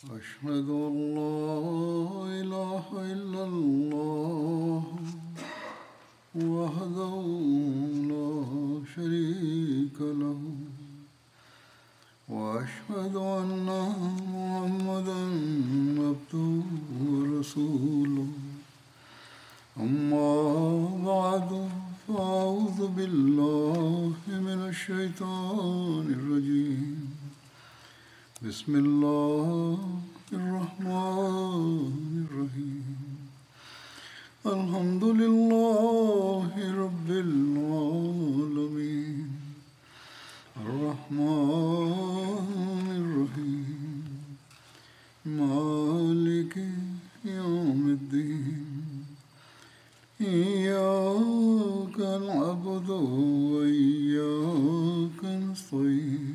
أشهد أن لا إله إلا الله وحده لا شريك له وأشهد أن محمدا عبده ورسوله أما بعد فأعوذ بالله من الشيطان الرجيم بسم الله الرحمن الرحيم الحمد لله رب العالمين الرحمن الرحيم مالك يوم الدين إياك نعبد وإياك نستعين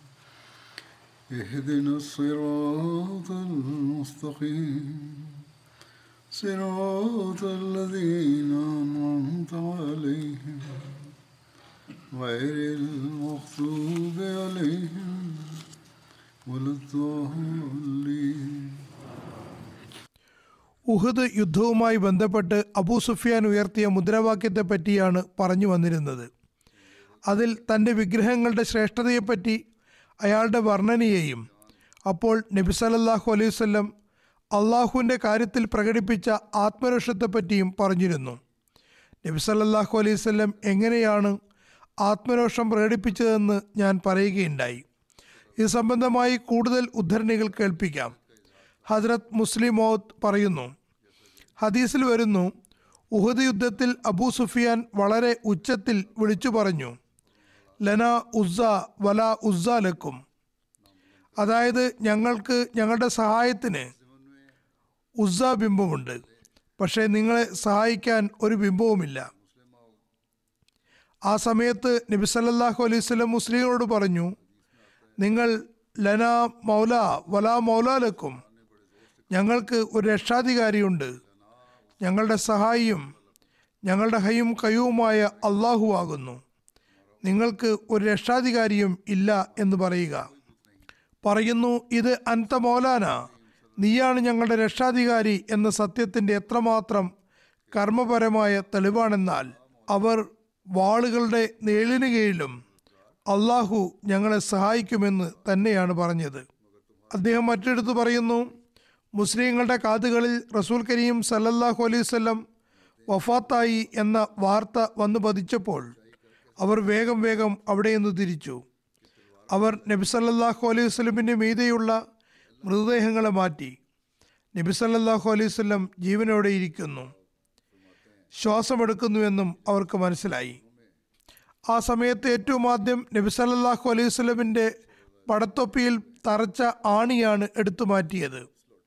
اهدنا الصراط المستقيم صراط الذين أنعمت عليهم غير المغضوب عليهم ولا الضالين ഉഹദ് യുദ്ധവുമായി ബന്ധപ്പെട്ട് അബൂ സുഫിയാൻ ഉയർത്തിയ മുദ്രാവാക്യത്തെ പറ്റിയാണ് പറഞ്ഞു വന്നിരുന്നത് അതിൽ തൻ്റെ വിഗ്രഹങ്ങളുടെ ശ്രേഷ്ഠതയെപ്പറ്റി അയാളുടെ വർണ്ണനയെയും അപ്പോൾ നബി സല്ലല്ലാഹു അലൈഹി വസല്ലം അള്ളാഹുവിൻ്റെ കാര്യത്തിൽ പ്രകടിപ്പിച്ച ആത്മരോഷത്തെപ്പറ്റിയും പറഞ്ഞിരുന്നു നബി സല്ലല്ലാഹു അലൈഹി വസല്ലം എങ്ങനെയാണ് ആത്മരോഷം പ്രകടിപ്പിച്ചതെന്ന് ഞാൻ പറയുകയുണ്ടായി ഇത് സംബന്ധമായി കൂടുതൽ ഉദ്ധരണികൾ കേൾപ്പിക്കാം ഹജ്രത് മുസ്ലിം മൗത്ത് പറയുന്നു ഹദീസിൽ വരുന്നു ഉഹദ് യുദ്ധത്തിൽ അബൂ സുഫിയാൻ വളരെ ഉച്ചത്തിൽ വിളിച്ചു പറഞ്ഞു ലന ഉസ്സ വല ഉസ്സ ലക്കും അതായത് ഞങ്ങൾക്ക് ഞങ്ങളുടെ സഹായത്തിന് ഉസ്സ ബിംബമുണ്ട് പക്ഷേ നിങ്ങളെ സഹായിക്കാൻ ഒരു ബിംബവുമില്ല ആ സമയത്ത് നബി സല്ലല്ലാഹു അലൈഹി വസല്ലം മുസ്ലിങ്ങളോട് പറഞ്ഞു നിങ്ങൾ ലന മൗല വല മൗലാലക്കും ഞങ്ങൾക്ക് ഒരു രക്ഷാധികാരിയുണ്ട് ഞങ്ങളുടെ സഹായിയും ഞങ്ങളുടെ ഹയും കയ്യുമായ അള്ളാഹു ആകുന്നു നിങ്ങൾക്ക് ഒരു രക്ഷാധികാരിയും ഇല്ല എന്ന് പറയുക പറയുന്നു ഇത് അൻത മൗലാന നീയാണ് ഞങ്ങളുടെ രക്ഷാധികാരി എന്ന സത്യത്തിൻ്റെ എത്രമാത്രം കർമ്മപരമായ തെളിവാണെന്നാൽ അവർ വാളുകളുടെ നേളിന് കീഴിലും അള്ളാഹു ഞങ്ങളെ സഹായിക്കുമെന്ന് തന്നെയാണ് പറഞ്ഞത് അദ്ദേഹം മറ്റെടുത്ത് പറയുന്നു മുസ്ലിങ്ങളുടെ കാതുകളിൽ റസൂൽ കരീം സല്ലല്ലാഹു അലൈഹി വസല്ലം വഫാത്തായി എന്ന വാർത്ത വന്നു പതിച്ചപ്പോൾ അവർ വേഗം വേഗം അവിടെ നിന്ന് തിരിച്ചു അവർ നബി സല്ലല്ലാഹു അലൈഹി വസല്ലമിൻ്റെ മീതെയുള്ള മൃതദേഹങ്ങളെ മാറ്റി നബി സല്ലല്ലാഹു അലൈഹി വസല്ലം ജീവനോടെ ഇരിക്കുന്നു ശ്വാസമെടുക്കുന്നുവെന്നും അവർക്ക് മനസ്സിലായി ആ സമയത്ത് ഏറ്റവും ആദ്യം നബി സല്ലല്ലാഹു അലൈഹി വസല്ലമിൻ്റെ പടത്തൊപ്പിയിൽ തറച്ച ആണിയാണ് എടുത്തു മാറ്റിയത്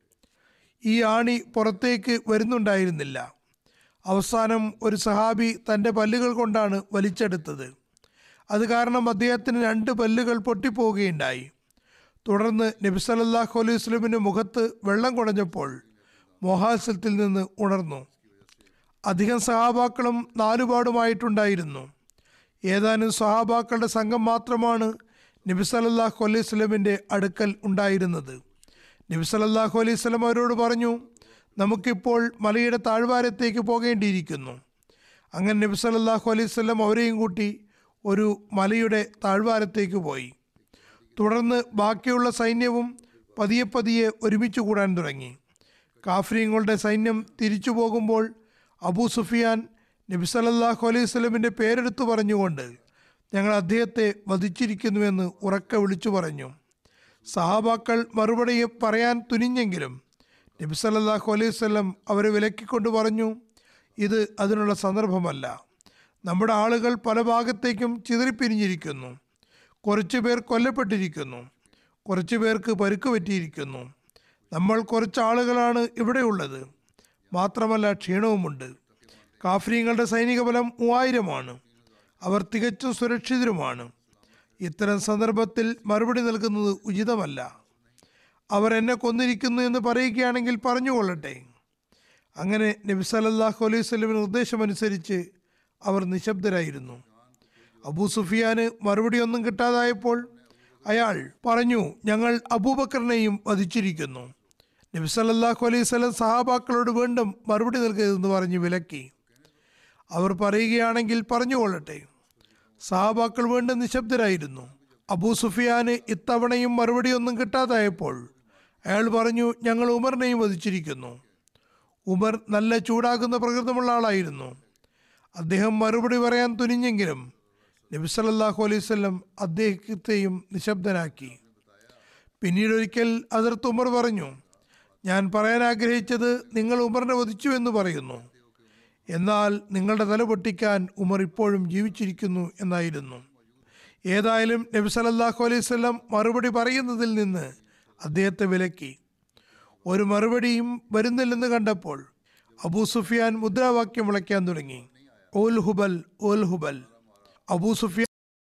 ഈ ആണി പുറത്തേക്ക് വരുന്നുണ്ടായിരുന്നില്ല അവസാനം ഒരു സഹാബി തൻ്റെ പല്ലുകൾ കൊണ്ടാണ് വലിച്ചെടുത്തത് അത് കാരണം അദ്ദേഹത്തിന് രണ്ട് പല്ലുകൾ പൊട്ടിപ്പോവുകയുണ്ടായി തുടർന്ന് നബി സല്ലല്ലാഹു അലൈഹി വസല്ലമിൻ്റെ മുഖത്ത് വെള്ളം കുടഞ്ഞപ്പോൾ മോഹാസത്തിൽ നിന്ന് ഉണർന്നു അധികം സഹാബാക്കളും നാലുപാടുമായിട്ടുണ്ടായിരുന്നു ഏതാനും സഹാബാക്കളുടെ സംഘം മാത്രമാണ് നബി സല്ലല്ലാഹു അലൈഹി വസല്ലമിൻ്റെ അടുക്കൽ ഉണ്ടായിരുന്നത് നബി സല്ലല്ലാഹു അലൈഹി വസല്ലം അവരോട് പറഞ്ഞു നമുക്കിപ്പോൾ മലയുടെ താഴ്വാരത്തേക്ക് പോകേണ്ടിയിരിക്കുന്നു അങ്ങനെ നബി സല്ലല്ലാഹു അലൈഹി വസല്ലം അവരെയും കൂട്ടി ഒരു മലയുടെ താഴ്വാരത്തേക്ക് പോയി തുടർന്ന് ബാക്കിയുള്ള സൈന്യവും പതിയെ പതിയെ ഒരുമിച്ച് കൂടാൻ തുടങ്ങി കാഫ്രീങ്ങളുടെ സൈന്യം തിരിച്ചു പോകുമ്പോൾ അബൂ സുഫിയാൻ നബി സല്ലല്ലാഹു അലൈഹി വസല്ലമിൻ്റെ പേരെടുത്തു പറഞ്ഞുകൊണ്ട് ഞങ്ങൾ അദ്ദേഹത്തെ വധിച്ചിരിക്കുന്നുവെന്ന് ഉറക്കെ വിളിച്ചു പറഞ്ഞു സഹാബാക്കൾ മറുപടി പറയാൻ തുനിഞ്ഞെങ്കിലും നബി സല്ലല്ലാഹു അലൈഹി വസല്ലം അവരെ വിലക്കിക്കൊണ്ട് പറഞ്ഞു ഇത് അതിനുള്ള സന്ദർഭമല്ല നമ്മുടെ ആളുകൾ പല ഭാഗത്തേക്കും ചിതറിപ്പിരിഞ്ഞിരിക്കുന്നു കുറച്ചു പേർ കൊല്ലപ്പെട്ടിരിക്കുന്നു കുറച്ചു പേർക്ക് പരുക്ക് പറ്റിയിരിക്കുന്നു നമ്മൾ കുറച്ച് ആളുകളാണ് ഇവിടെയുള്ളത് മാത്രമല്ല ക്ഷീണവുമുണ്ട് കാഫ്രീങ്ങളുടെ സൈനിക ബലം മൂവായിരമാണ് അവർ തികച്ചും സുരക്ഷിതരുമാണ് ഇത്തരം സന്ദർഭത്തിൽ മറുപടി നൽകുന്നത് ഉചിതമല്ല അവർ എന്നെ കൊന്നിരിക്കുന്നു എന്ന് പറയുകയാണെങ്കിൽ പറഞ്ഞുകൊള്ളട്ടെ അങ്ങനെ നബി സല്ലല്ലാഹു അലൈഹി വസല്ലമിന്റെ നിർദ്ദേശമനുസരിച്ച് അവർ നിശബ്ദരായിരുന്നു അബൂ സുഫിയാന് മറുപടി ഒന്നും കിട്ടാതായപ്പോൾ അയാൾ പറഞ്ഞു ഞങ്ങൾ അബൂബക്കറിനെയും വധിച്ചിരിക്കുന്നു നബി സല്ലല്ലാഹു അലൈഹി വസല്ലം സഹാബാക്കളോട് വീണ്ടും മറുപടി നൽകരുതെന്ന് പറഞ്ഞ് വിലക്കി അവർ പറയുകയാണെങ്കിൽ പറഞ്ഞുകൊള്ളട്ടെ സഹാബാക്കൾ വീണ്ടും നിശബ്ദരായിരുന്നു അബൂ സുഫിയാന് ഇത്തവണയും മറുപടിയൊന്നും കിട്ടാതായപ്പോൾ അയാൾ പറഞ്ഞു ഞങ്ങൾ ഉമറിനെയും വധിച്ചിരിക്കുന്നു ഉമർ നല്ല ചൂടാകുന്ന പ്രകൃതമുള്ള ആളായിരുന്നു അദ്ദേഹം മറുപടി പറയാൻ തുനിഞ്ഞെങ്കിലും നബി സല്ലല്ലാഹു അലൈഹി വസല്ലം അദ്ദേഹത്തെയും നിശബ്ദനാക്കി പിന്നീട് ഒരിക്കൽ അതിർത്ത് ഉമർ പറഞ്ഞു ഞാൻ പറയാൻ ആഗ്രഹിച്ചത് നിങ്ങൾ ഉമറിനെ വധിച്ചു എന്ന് പറയുന്നു എന്നാൽ നിങ്ങളുടെ തല പൊട്ടിക്കാൻ ഉമർ ഇപ്പോഴും ജീവിച്ചിരിക്കുന്നു എന്നായിരുന്നു ഏതായാലും നബി സല്ലല്ലാഹു അലൈഹി വസല്ലം മറുപടി പറയുന്നതിൽ നിന്ന് അദ്ദേഹത്തെ വിലക്കി ഒരു മറുപടിയും വരുന്നില്ലെന്ന് കണ്ടപ്പോൾ അബൂ സുഫിയാൻ മുദ്രാവാക്യം വിളയ്ക്കാൻ തുടങ്ങി ഓൽ ഹുബൽ ഓൽ ഹുബൽ അബൂ സുഫിയാൻ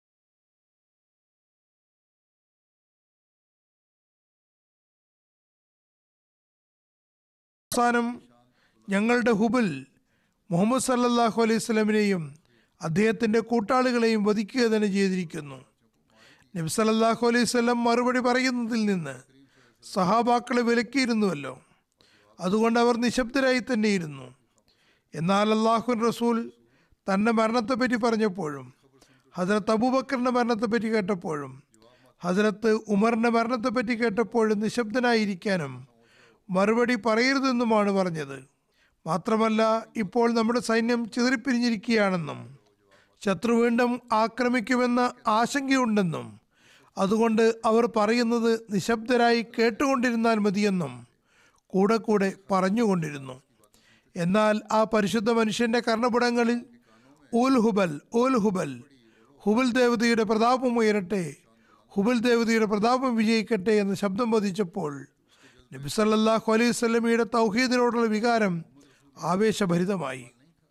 അവസാനം ഞങ്ങളുടെ ഹുബൽ മുഹമ്മദ് സല്ലല്ലാഹു അലൈഹി സ്വലമിനെയും അദ്ദേഹത്തിൻ്റെ കൂട്ടാളികളെയും വധിക്കുക തന്നെ ചെയ്തിരിക്കുന്നു നബി സല്ലല്ലാഹു അലൈഹി സ്വലം മറുപടി പറയുന്നതിൽ നിന്ന് സഹാബാക്കളെ വിലക്കിയിരുന്നുവല്ലോ അതുകൊണ്ട് അവർ നിശബ്ദരായി തന്നെയിരുന്നു എന്നാൽ അള്ളാഹുൻ റസൂൽ തൻ്റെ മരണത്തെപ്പറ്റി പറഞ്ഞപ്പോഴും ഹജരത്ത് അബൂബക്കറിൻ്റെ മരണത്തെപ്പറ്റി കേട്ടപ്പോഴും ഹജരത്ത് ഉമറിൻ്റെ മരണത്തെപ്പറ്റി കേട്ടപ്പോഴും നിശബ്ദനായിരിക്കാനും മറുപടി പറയരുതെന്നുമാണ് പറഞ്ഞത് മാത്രമല്ല ഇപ്പോൾ നമ്മുടെ സൈന്യം ചിതറിപ്പിരിഞ്ഞിരിക്കുകയാണെന്നും ശത്രു വീണ്ടും ആക്രമിക്കുമെന്ന ആശങ്കയുണ്ടെന്നും അതുകൊണ്ട് അവർ പറയുന്നത് നിശബ്ദരായി കേട്ടുകൊണ്ടിരുന്നാൽ മതിയെന്നും കൂടെ കൂടെ പറഞ്ഞുകൊണ്ടിരുന്നു എന്നാൽ ആ പരിശുദ്ധ മനുഷ്യന്റെ കർണപുടങ്ങളിൽ ഊൽ ഹുബൽ ഊൽ ഹുബൽ ഹുബൽ ദേവതയുടെ പ്രതാപം ഉയരട്ടെ ഹുബൽ ദേവതയുടെ പ്രതാപം വിജയിക്കട്ടെ എന്ന ശബ്ദം പതിച്ചപ്പോൾ നബി സല്ലല്ലാഹു അലൈഹി സ്വലമിയുടെ തൗഹീദിനോടുള്ള വികാരം ആവേശഭരിതമായി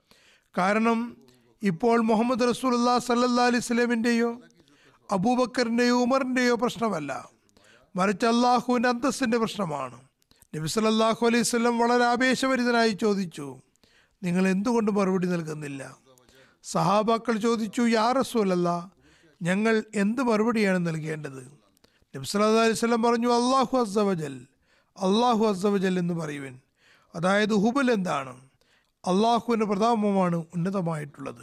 കാരണം ഇപ്പോൾ മുഹമ്മദ് റസൂലുല്ലാ സല്ലല്ലാ അലൈഹി സ്വലമിൻ്റെയോ അബൂബക്കറിൻ്റെയോ ഉമറിൻ്റെയോ പ്രശ്നമല്ല മറിച്ച് അള്ളാഹുവിൻ്റെ അന്തസ്സിൻ്റെ പ്രശ്നമാണ് നബി സല്ലല്ലാഹു അലൈഹി സ്വലം വളരെ ആവേശഭരിതനായി ചോദിച്ചു നിങ്ങൾ എന്തുകൊണ്ട് മറുപടി നൽകുന്നില്ല സഹാബാക്കൾ ചോദിച്ചു യാ റസൂലല്ല ഞങ്ങൾ എന്ത് മറുപടിയാണ് നൽകേണ്ടത് നബി സല്ലല്ലാഹു അലൈഹി വസല്ലം പറഞ്ഞു അള്ളാഹു അസ്സവജൽ അള്ളാഹു അസ്സവജൽ എന്ന് പറയുവൻ അതായത് ഹുബൽ എന്താണ് അള്ളാഹുവിൻ്റെ പ്രതാപമാണ് ഉന്നതമായിട്ടുള്ളത്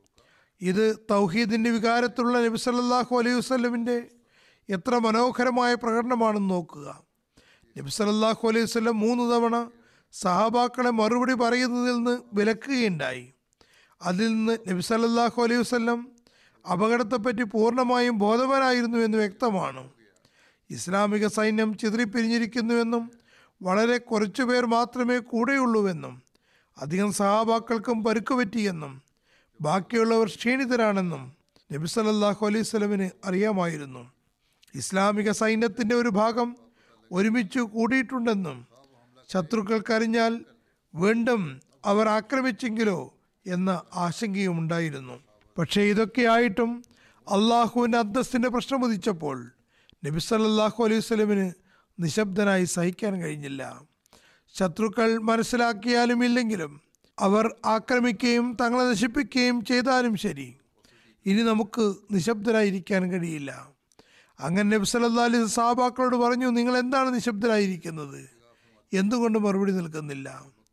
ഇത് തൗഹീദിൻ്റെ വികാരത്തിലുള്ള നബി സല്ലല്ലാഹു അലൈഹി വസല്ലമിൻ്റെ എത്ര മനോഹരമായ പ്രകടനമാണെന്ന് നോക്കുക നബി സല്ലല്ലാഹു അലൈഹി വസല്ലം മൂന്ന് തവണ സഹാബാക്കളെ മറുപടി പറയുന്നതിൽ നിന്ന് വിലക്കുകയുണ്ടായി അതിൽ നിന്ന് നബി സല്ലല്ലാഹു അലൈഹി വസല്ലം അപകടത്തെപ്പറ്റി പൂർണ്ണമായും ബോധവാനായിരുന്നു എന്ന് വ്യക്തമാണ് ഇസ്ലാമിക സൈന്യം ചിതറിപ്പിരിഞ്ഞിരിക്കുന്നുവെന്നും വളരെ കുറച്ചുപേർ മാത്രമേ കൂടെയുള്ളൂവെന്നും അധികം സഹാബാക്കൾക്കും പരുക്ക് പറ്റിയെന്നും ബാക്കിയുള്ളവർ ക്ഷീണിതരാണെന്നും നബി സല്ലല്ലാഹു അലൈഹി സ്വലമിന് അറിയാമായിരുന്നു ഇസ്ലാമിക സൈന്യത്തിൻ്റെ ഒരു ഭാഗം ഒരുമിച്ച് കൂടിയിട്ടുണ്ടെന്നും ശത്രുക്കൾക്കറിഞ്ഞാൽ വീണ്ടും അവർ ആക്രമിച്ചെങ്കിലോ എന്ന ആശങ്കയും ഉണ്ടായിരുന്നു പക്ഷേ ഇതൊക്കെയായിട്ടും അള്ളാഹുവിൻ്റെ അന്തസ്സിൻ്റെ പ്രശ്നം ഉദിച്ചപ്പോൾ നബി സല്ലല്ലാഹു അലൈഹി സ്വലമിന് നിശബ്ദനായി സഹിക്കാൻ കഴിഞ്ഞില്ല ശത്രുക്കൾ മനസ്സിലാക്കിയാലും ഇല്ലെങ്കിലും അവർ ആക്രമിക്കുകയും തങ്ങളെ നശിപ്പിക്കുകയും ചെയ്താലും ശരി ഇനി നമുക്ക് നിശബ്ദരായിരിക്കാൻ കഴിയില്ല അങ്ങനെ നബി സല്ലല്ലാഹു അലൈഹി സാബാക്കളോട് പറഞ്ഞു നിങ്ങൾ എന്താണ് നിശബ്ദരായിരിക്കുന്നത് എന്തുകൊണ്ട് മറുപടി നൽകുന്നില്ല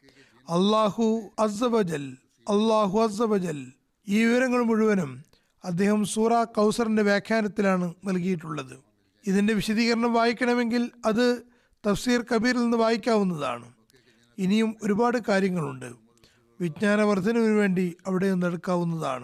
അള്ളാഹു അസബജൽ അള്ളാഹു അസബജൽ ഈ വിവരങ്ങൾ മുഴുവനും അദ്ദേഹം സൂറ കൗസറിന്റെ വ്യാഖ്യാനത്തിലാണ് നൽകിയിട്ടുള്ളത് ഇതിന്റെ വിശദീകരണം വായിക്കണമെങ്കിൽ അത് തഫ്സീർ കബീറിൽ നിന്ന് വായിക്കാവുന്നതാണ് ഇനിയും ഒരുപാട് കാര്യങ്ങളുണ്ട് വിജ്ഞാനവർദ്ധനവിന് വേണ്ടി അവിടെ നിന്ന് എടുക്കാവുന്നതാണ്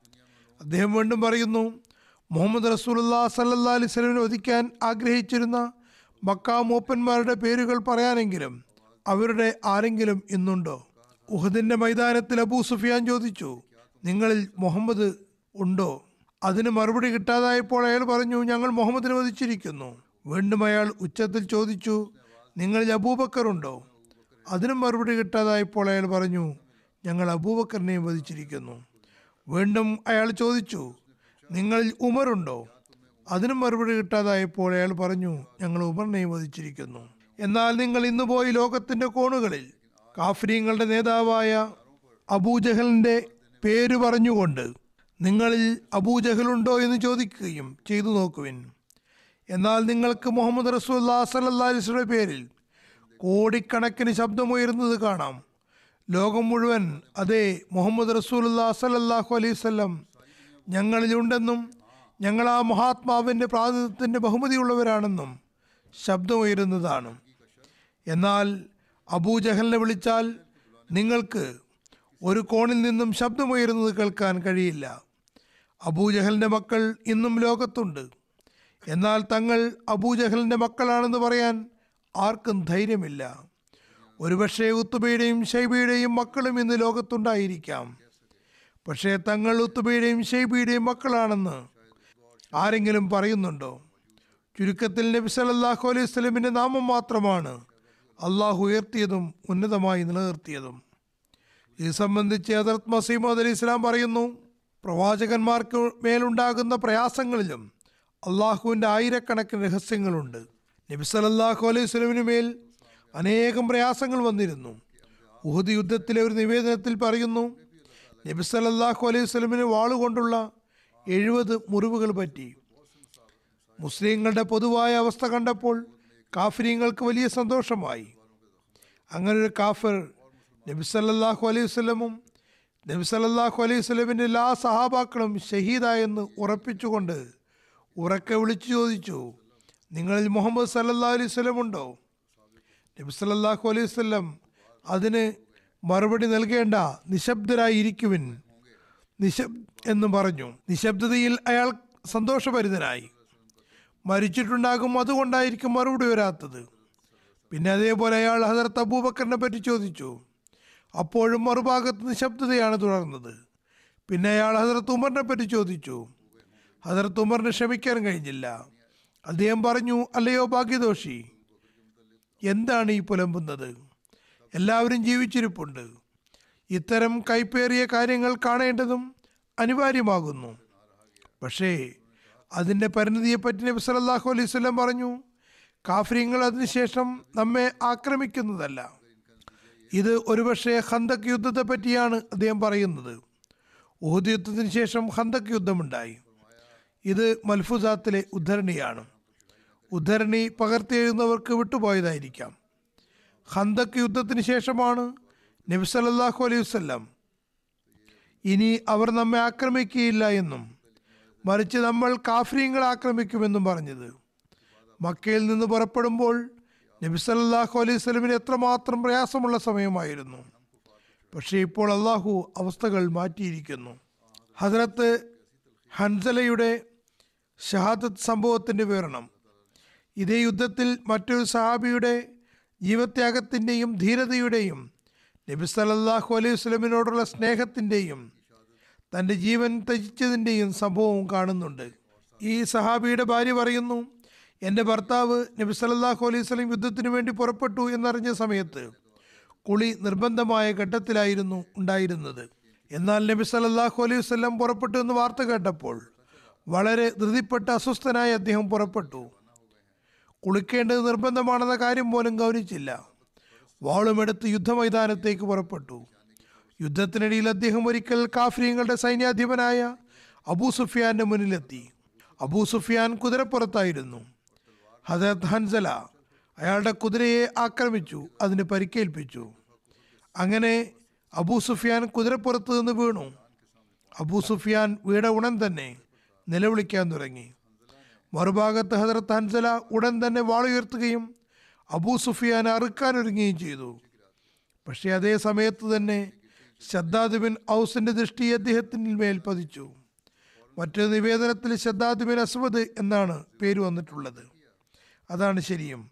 അദ്ദേഹം വീണ്ടും പറയുന്നു മുഹമ്മദ് റസൂലുല്ലാ സല്ലല്ലാ അലൈഹി സ്വലമിനെ വധിക്കാൻ ആഗ്രഹിച്ചിരുന്ന മക്ക മൂപ്പന്മാരുടെ പേരുകൾ പറയാനെങ്കിലും അവരുടെ ആരെങ്കിലും ഇന്നുണ്ടോ ഉഹദിന്റെ മൈതാനത്തിൽ അബൂ സുഫിയാൻ ചോദിച്ചു നിങ്ങളിൽ മുഹമ്മദ് ഉണ്ടോ അതിന് മറുപടി കിട്ടാതായപ്പോൾ അയാൾ പറഞ്ഞു ഞങ്ങൾ മുഹമ്മദിനെ വധിച്ചിരിക്കുന്നു വീണ്ടും അയാൾ ഉച്ചത്തിൽ ചോദിച്ചു നിങ്ങളിൽ അബൂബക്കർ ഉണ്ടോ അതിനും മറുപടി കിട്ടാതായപ്പോൾ അയാൾ പറഞ്ഞു ഞങ്ങൾ അബൂബക്കറിനെയും വധിച്ചിരിക്കുന്നു വീണ്ടും അയാൾ ചോദിച്ചു നിങ്ങളിൽ ഉമറുണ്ടോ അതിനും മറുപടി കിട്ടാതായപ്പോൾ അയാൾ പറഞ്ഞു ഞങ്ങൾ ഉമറിനെയും വധിച്ചിരിക്കുന്നു എന്നാൽ നിങ്ങൾ ഇന്ന് പോയി ലോകത്തിന്റെ കോണുകളിൽ കാഫ്രീങ്ങളുടെ നേതാവായ അബൂജഹലിന്റെ പേര് പറഞ്ഞുകൊണ്ട് നിങ്ങളിൽ അബൂജഹലുണ്ടോ എന്ന് ചോദിക്കുകയും ചെയ്തു നോക്കുവിൻ എന്നാൽ നിങ്ങൾക്ക് മുഹമ്മദ് റസൂല്ലാ സല്ലാ അലിസ്യുടെ പേരിൽ കോടിക്കണക്കിന് ശബ്ദമുയരുന്നത് കാണാം ലോകം മുഴുവൻ അതെ മുഹമ്മദ് റസൂലുല്ലാ സലല്ലാഹു അലൈവല്ലം ഞങ്ങളിലുണ്ടെന്നും ഞങ്ങൾ ആ മഹാത്മാവിൻ്റെ പ്രാതിനിധ്യത്തിൻ്റെ ബഹുമതിയുള്ളവരാണെന്നും ശബ്ദമുയരുന്നതാണ് എന്നാൽ അബൂജഹലിനെ വിളിച്ചാൽ നിങ്ങൾക്ക് ഒരു കോണിൽ നിന്നും ശബ്ദമുയരുന്നത് കേൾക്കാൻ കഴിയില്ല അബൂജഹലിൻ്റെ മക്കൾ ഇന്നും ലോകത്തുണ്ട് എന്നാൽ തങ്ങൾ അബൂജഹലിൻ്റെ മക്കളാണെന്ന് പറയാൻ ആർക്കും ധൈര്യമില്ല ഒരുപക്ഷെ ഉത്തുബയുടെയും ഷൈബയുടെയും മക്കളും ഇന്ന് ലോകത്തുണ്ടായിരിക്കാം പക്ഷേ തങ്ങൾ ഉത്തുബയുടെയും ഷൈബയുടെയും മക്കളാണെന്ന് ആരെങ്കിലും പറയുന്നുണ്ടോ ചുരുക്കത്തിൽ നബി സല്ലല്ലാഹു അലൈഹി സ്വലമിൻ്റെ നാമം മാത്രമാണ് അള്ളാഹു ഉയർത്തിയതും ഉന്നതമായി നിലനിർത്തിയതും ഇത് സംബന്ധിച്ച് ഹജറത് മസീമദ് അലി ഇസ്ലാം പറയുന്നു പ്രവാചകന്മാർക്ക് മേലുണ്ടാകുന്ന പ്രയാസങ്ങളിലും അള്ളാഹുവിൻ്റെ ആയിരക്കണക്കിന് രഹസ്യങ്ങളുണ്ട് നബി സല്ലല്ലാഹു അലൈഹി സ്വലമിന് മേൽ അനേകം പ്രയാസങ്ങൾ വന്നിരുന്നു ഉഹദ് യുദ്ധത്തിലെ ഒരു നിവേദനത്തിൽ പറയുന്നു നബി സല്ലല്ലാഹു അലൈഹി സ്വലമിന് വാളുകൊണ്ടുള്ള എഴുപത് മുറിവുകൾ പറ്റി മുസ്ലിങ്ങളുടെ പൊതുവായ അവസ്ഥ കണ്ടപ്പോൾ കാഫിര്യങ്ങൾക്ക് വലിയ സന്തോഷമായി അങ്ങനെ ഒരു കാഫിർ നബി സല്ലല്ലാഹു അലൈഹി വസല്ലമും നബി സല്ലല്ലാഹു അലൈഹി വസല്ലമിൻ്റെ എല്ലാ സഹാബാക്കളും ഷഹീദായെന്ന് ഉറപ്പിച്ചുകൊണ്ട് ഉറക്കെ വിളിച്ചു ചോദിച്ചു നിങ്ങളിൽ മുഹമ്മദ് സല്ലല്ലാഹു അലൈഹി വസല്ലം ഉണ്ടോ നബി സല്ലല്ലാഹു അലൈഹി വസല്ലം അതിന് മറുപടി നൽകേണ്ട നിശബ്ദരായിരിക്കുവിൻ നിശബ് എന്ന് പറഞ്ഞു നിശബ്ദതയിൽ അയാൾ സന്തോഷഭരിതനായി മരിച്ചിട്ടുണ്ടാകും അതുകൊണ്ടായിരിക്കും മറുപടി വരാത്തത് പിന്നെ അതേപോലെ അയാൾ ഹസരത്ത് അബൂബക്കറിനെ പറ്റി ചോദിച്ചു അപ്പോഴും മറുഭാഗത്ത് നിശബ്ദതയാണ് തുടർന്നത് പിന്നെ അയാൾ ഹസരത്ത് ഉമറിനെ പറ്റി ചോദിച്ചു ഹസരത്ത് ഉമറിന് ക്ഷമിക്കാൻ കഴിഞ്ഞില്ല അദ്ദേഹം പറഞ്ഞു അല്ലയോ ഭാഗ്യദോഷി എന്താണ് ഈ പുലമ്പുന്നത് എല്ലാവരും ജീവിച്ചിരിപ്പുണ്ട് ഇത്തരം കൈപ്പേറിയ കാര്യങ്ങൾ കാണേണ്ടതും അനിവാര്യമാകുന്നു പക്ഷേ അതിൻ്റെ പരിണിതിയെപ്പറ്റി നബി സല്ലല്ലാഹു അലൈഹി വസല്ലം പറഞ്ഞു കാഫര്യങ്ങൾ അതിനുശേഷം നമ്മെ ആക്രമിക്കുന്നതല്ല ഇത് ഒരുപക്ഷെ ഹന്തക് യുദ്ധത്തെ പറ്റിയാണ് അദ്ദേഹം പറയുന്നത് ഊഹദ് യുദ്ധത്തിന് ശേഷം ഹന്തക് യുദ്ധമുണ്ടായി ഇത് മൽഫുസാത്തിലെ ഉദ്ധരണിയാണ് ഉദ്ധരണി പകർത്തിയെഴുതുന്നവർക്ക് വിട്ടുപോയതായിരിക്കാം ഹന്തക് യുദ്ധത്തിന് ശേഷമാണ് നബി സല്ലല്ലാഹു അലൈഹി വസല്ലം ഇനി അവർ നമ്മെ ആക്രമിക്കുകയില്ല എന്നും മറിച്ച് നമ്മൾ കാഫ്രീങ്ങളെ ആക്രമിക്കുമെന്നും പറഞ്ഞത് മക്കയിൽ നിന്ന് പുറപ്പെടുമ്പോൾ നബി സല്ലല്ലാഹു അലൈഹി വസല്ലമിന് എത്രമാത്രം പ്രയാസമുള്ള സമയമായിരുന്നു പക്ഷേ ഇപ്പോൾ അള്ളാഹു അവസ്ഥകൾ മാറ്റിയിരിക്കുന്നു ഹസ്രത്ത് ഹൻസലയുടെ ഷഹാദത്ത് സംഭവത്തിൻ്റെ വിവരണം ഇതേ യുദ്ധത്തിൽ മറ്റൊരു സഹാബിയുടെ ജീവത്യാഗത്തിൻ്റെയും ധീരതയുടെയും നബി സല്ലല്ലാഹു അലൈഹി വസല്ലമിനോടുള്ള സ്നേഹത്തിൻ്റെയും തൻ്റെ ജീവൻ ത്യജിച്ചതിൻ്റെയും സംഭവവും കാണുന്നുണ്ട് ഈ സഹാബിയുടെ ഭാര്യ പറയുന്നു എൻ്റെ ഭർത്താവ് നബി സല്ലല്ലാഹു അലൈഹി വസല്ലം യുദ്ധത്തിന് വേണ്ടി പുറപ്പെട്ടു എന്നറിഞ്ഞ സമയത്ത് കുളി നിർബന്ധമായ ഘട്ടത്തിലായിരുന്നു ഉണ്ടായിരുന്നത് എന്നാൽ നബി സല്ലല്ലാഹു അലൈഹി വസല്ലം പുറപ്പെട്ടു എന്ന് വാർത്ത കേട്ടപ്പോൾ വളരെ ധൃതിപ്പെട്ട് അസ്വസ്ഥനായി അദ്ദേഹം പുറപ്പെട്ടു കുളിക്കേണ്ടത് നിർബന്ധമാണെന്ന കാര്യം പോലും ഗൗനിച്ചില്ല വാളുമെടുത്ത് യുദ്ധമൈതാനത്തേക്ക് പുറപ്പെട്ടു യുദ്ധത്തിനിടയിൽ അദ്ദേഹം ഒരിക്കൽ കാഫ്രീങ്ങളുടെ സൈന്യാധിപനായ അബൂ സുഫിയാന്റെ മുന്നിലെത്തി അബൂ സുഫിയാൻ കുതിരപ്പുറത്തായിരുന്നു ഹസരത് ഹൻസല അയാളുടെ കുതിരയെ ആക്രമിച്ചു അതിന് പരിക്കേൽപ്പിച്ചു അങ്ങനെ അബൂ സുഫിയാൻ കുതിരപ്പുറത്ത് നിന്ന് വീണു അബൂ സുഫിയാൻ വീണ ഉടൻ തന്നെ നിലവിളിക്കാൻ തുടങ്ങി മറുഭാഗത്ത് ഹസരത്ത് ഹൻസല ഉടൻ തന്നെ വാളുയർത്തുകയും അബൂ സുഫിയാൻ അറുക്കാൻ ഒരുങ്ങുകയും ചെയ്തു പക്ഷേ അതേ സമയത്ത് തന്നെ ഷദ്ദാദ് ബിൻ ഔസിന്റെ ദൃഷ്ടി അദ്ദേഹത്തിന് മേൽ പതിച്ചു മറ്റൊരു നിവേദനത്തിൽ ഷദ്ദാദ് ബിൻ അസ്വദ് എന്നാണ് പേര് വന്നിട്ടുള്ളത് അതാണ് ശരിയും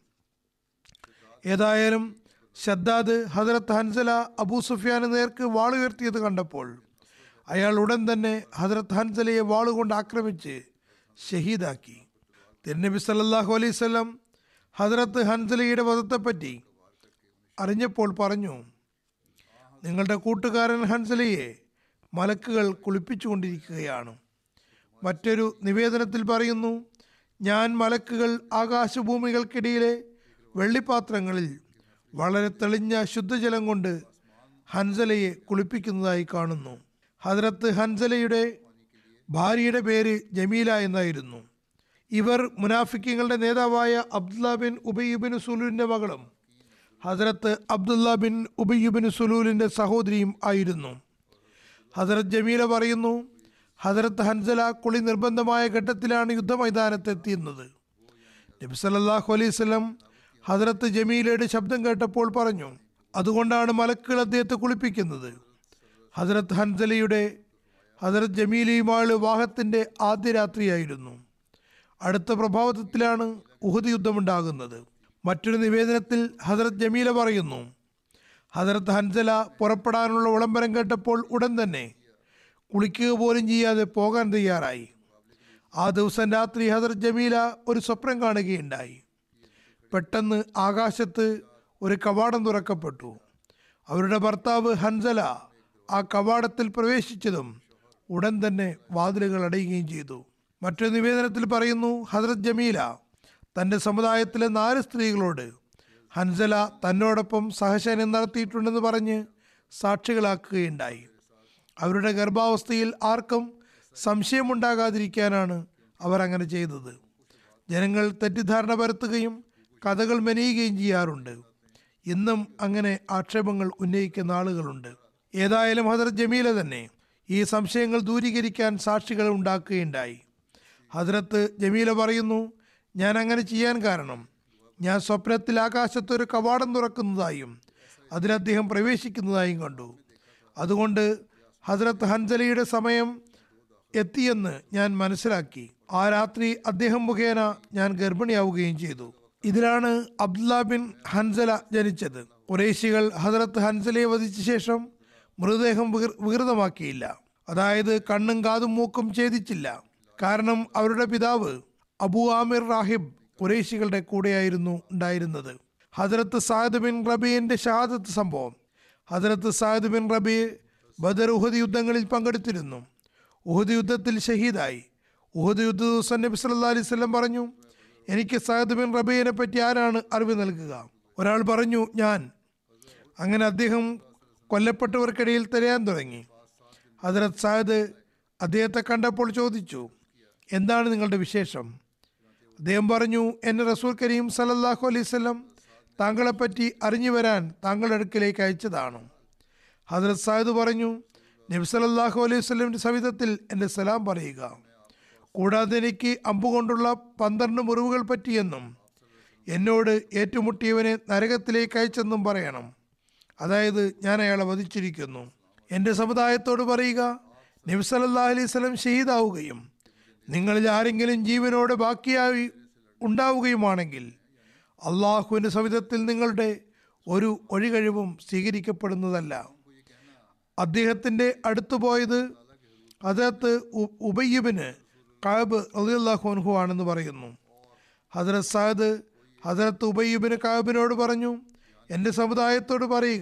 ഏതായാലും ഷദ്ദാദ് ഹജറത്ത് ഹൻസല അബൂ സുഫിയാന് നേർക്ക് വാളുയർത്തിയത് കണ്ടപ്പോൾ അയാൾ ഉടൻ തന്നെ ഹജറത്ത് ഹൻസലയെ വാളുകൊണ്ട് ആക്രമിച്ച് ഷഹീദാക്കി തിരുനബി സല്ലല്ലാഹു അലൈഹി സ്വലം ഹജറത്ത് ഹൻസലയുടെ വധത്തെപ്പറ്റി അറിഞ്ഞപ്പോൾ പറഞ്ഞു നിങ്ങളുടെ കൂട്ടുകാരൻ ഹൻസലയെ മലക്കുകൾ കുളിപ്പിച്ചുകൊണ്ടിരിക്കുകയാണ് മറ്റൊരു നിവേദനത്തിൽ പറയുന്നു ഞാൻ മലക്കുകൾ ആകാശഭൂമികൾക്കിടയിലെ വെള്ളിപ്പാത്രങ്ങളിൽ വളരെ തെളിഞ്ഞ ശുദ്ധജലം കൊണ്ട് ഹൻസലയെ കുളിപ്പിക്കുന്നതായി കാണുന്നു ഹദ്രത്ത് ഹൻസലയുടെ ഭാര്യയുടെ പേര് ജമീല എന്നായിരുന്നു ഇവർ മുനാഫിക്കങ്ങളുടെ നേതാവായ അബ്ദുല്ല ബിൻ ഉബയ്യുബിൻ സുലൂലിൻ്റെ മകളും ഹസരത്ത് അബ്ദുല്ല ബിൻ ഉബയ്യുബിൻ സുലൂലിൻ്റെ സഹോദരിയും ആയിരുന്നു ഹസരത്ത് ജമീല പറയുന്നു ഹസരത്ത് ഹൻസല കുളി നിർബന്ധമായ ഘട്ടത്തിലാണ് യുദ്ധമൈതാനത്തെത്തിയുന്നത് നബി സല്ലല്ലാഹു അലൈഹി വസല്ലം ഹസരത്ത് ജമീലയുടെ ശബ്ദം കേട്ടപ്പോൾ പറഞ്ഞു അതുകൊണ്ടാണ് മലക്കുകൾ അദ്ദേഹത്തെ കുളിപ്പിക്കുന്നത് ഹസരത്ത് ഹൻസലയുടെ ഹസരത്ത് ജമീലയുമായുള്ള വിവാഹത്തിൻ്റെ ആദ്യ രാത്രിയായിരുന്നു അടുത്ത പ്രഭാവത്തിലാണ് ഉഹദ് യുദ്ധമുണ്ടാകുന്നത് മറ്റൊരു നിവേദനത്തിൽ ഹസരത്ത് ജമീല പറയുന്നു ഹസരത്ത് ഹൻസല പുറപ്പെടാനുള്ള വിളംബരം കേട്ടപ്പോൾ ഉടൻ തന്നെ കുളിക്കുക പോലും ചെയ്യാതെ പോകാൻ തയ്യാറായി ആ ദിവസം രാത്രി ഹസരത്ത് ജമീല ഒരു സ്വപ്നം കാണുകയുണ്ടായി പെട്ടെന്ന് ആകാശത്ത് ഒരു കവാടം തുറക്കപ്പെട്ടു അവരുടെ ഭർത്താവ് ഹൻസല ആ കവാടത്തിൽ പ്രവേശിച്ചതും ഉടൻ തന്നെ വാതിലുകൾ അടയുകയും ചെയ്തു മറ്റൊരു നിവേദനത്തിൽ പറയുന്നു ഹസരത് ജമീല തൻ്റെ സമുദായത്തിലെ നാല് സ്ത്രീകളോട് ഹൻസല തന്നോടൊപ്പം സഹശയനം നടത്തിയിട്ടുണ്ടെന്ന് പറഞ്ഞ് സാക്ഷികളാക്കുകയുണ്ടായി അവരുടെ ഗർഭാവസ്ഥയിൽ ആർക്കും സംശയമുണ്ടാകാതിരിക്കാനാണ് അവർ അങ്ങനെ ചെയ്തത് ജനങ്ങൾ തെറ്റിദ്ധാരണ പരത്തുകയും കഥകൾ മെനയുകയും ചെയ്യാറുണ്ട് ഇന്നും അങ്ങനെ ആക്ഷേപങ്ങൾ ഉന്നയിക്കുന്ന ആളുകളുണ്ട് ഏതായാലും ഹസരത് ജമീല തന്നെ ഈ സംശയങ്ങൾ ദൂരീകരിക്കാൻ സാക്ഷികൾ ഉണ്ടാക്കുകയുണ്ടായി ഹസരത്ത് ജമീല പറയുന്നു ഞാൻ അങ്ങനെ ചെയ്യാൻ കാരണം ഞാൻ സ്വപ്നത്തിൽ ആകാശത്ത് ഒരു കവാടം തുറക്കുന്നതായും അതിൽ അദ്ദേഹം പ്രവേശിക്കുന്നതായും കണ്ടു അതുകൊണ്ട് ഹസ്രത്ത് ഹൻസലയുടെ സമയം എത്തിയെന്ന് ഞാൻ മനസ്സിലാക്കി ആ രാത്രി അദ്ദേഹം മുഖേന ഞാൻ ഗർഭിണിയാവുകയും ചെയ്തു ഇതിലാണ് അബ്ദുല്ല ബിൻ ഹൻസല ജനിച്ചത് കുറേശികൾ ഹസ്രത്ത് ഹൻസലയെ വധിച്ച ശേഷം മൃതദേഹം വികൃ വികൃതമാക്കിയില്ല അതായത് കണ്ണും കാതും മൂക്കും ഛേദിച്ചില്ല കാരണം അവരുടെ പിതാവ് അബു ആമിർ റാഹിബ് കുറേശികളുടെ കൂടെയായിരുന്നു ഉണ്ടായിരുന്നത് ഹജറത്ത് സാദ് ബിൻ റബീന്റെ ഷഹാദത്ത് സംഭവം ഹജറത്ത് സാദ് ബിൻ റബി ബദർ ഉഹദ് യുദ്ധങ്ങളിൽ പങ്കെടുത്തിരുന്നു ഉഹദ് യുദ്ധത്തിൽ ഷഹീദായി ഉഹദ് യുദ്ധ ദിവസം നബി സല്ലാ അലൈഹി സ്വലം പറഞ്ഞു എനിക്ക് സാദ് ബിൻ റബീനെ പറ്റി ആരാണ് അറിവ് നൽകുക ഒരാൾ പറഞ്ഞു ഞാൻ അങ്ങനെ അദ്ദേഹം കൊല്ലപ്പെട്ടവർക്കിടയിൽ തിരയാൻ തുടങ്ങി ഹജറത് സാദ് അദ്ദേഹത്തെ കണ്ടപ്പോൾ ചോദിച്ചു എന്താണ് നിങ്ങളുടെ വിശേഷം അദ്ദേഹം പറഞ്ഞു എന്നെ റസൂൽ കരീം സലല്ലാഹു അലൈഹി സ്വലം താങ്കളെപ്പറ്റി അറിഞ്ഞു വരാൻ താങ്കളുടെ അടുക്കിലേക്ക് അയച്ചതാണ് ഹജറത് സാഹിദ് പറഞ്ഞു നബി സലല്ലാഹു അലൈഹി സ്വലമിൻ്റെ സവിധത്തിൽ എൻ്റെ സലാം പറയുക കൂടാതെ എനിക്ക് അമ്പുകൊണ്ടുള്ള പന്ത്രണ്ട് മുറിവുകൾ പറ്റിയെന്നും എന്നോട് ഏറ്റുമുട്ടിയവനെ നരകത്തിലേക്ക് അയച്ചെന്നും പറയണം അതായത് ഞാൻ അയാളെ വധിച്ചിരിക്കുന്നു എൻ്റെ സമുദായത്തോട് പറയുക നബി സല്ലല്ലാഹു അലൈഹി സ്വലം ഷഹീദാവുകയും നിങ്ങളിൽ ആരെങ്കിലും ജീവനോടെ ബാക്കിയായി ഉണ്ടാവുകയുമാണെങ്കിൽ അള്ളാഹുവിൻ്റെ സവിധത്തിൽ നിങ്ങളുടെ ഒരു ഒഴികഴിവും സ്വീകരിക്കപ്പെടുന്നതല്ല അദ്ദേഹത്തിൻ്റെ അടുത്തു പോയത് ഹജറത്ത് ഉബയ്യബിന് കാബ് അലിയല്ലാഹുൻഹു ആണെന്ന് പറയുന്നു ഹജറത് സാദ് ഹജറത്ത് ഉബയ്യബിന് കാബിനോട് പറഞ്ഞു എൻ്റെ സമുദായത്തോട് പറയുക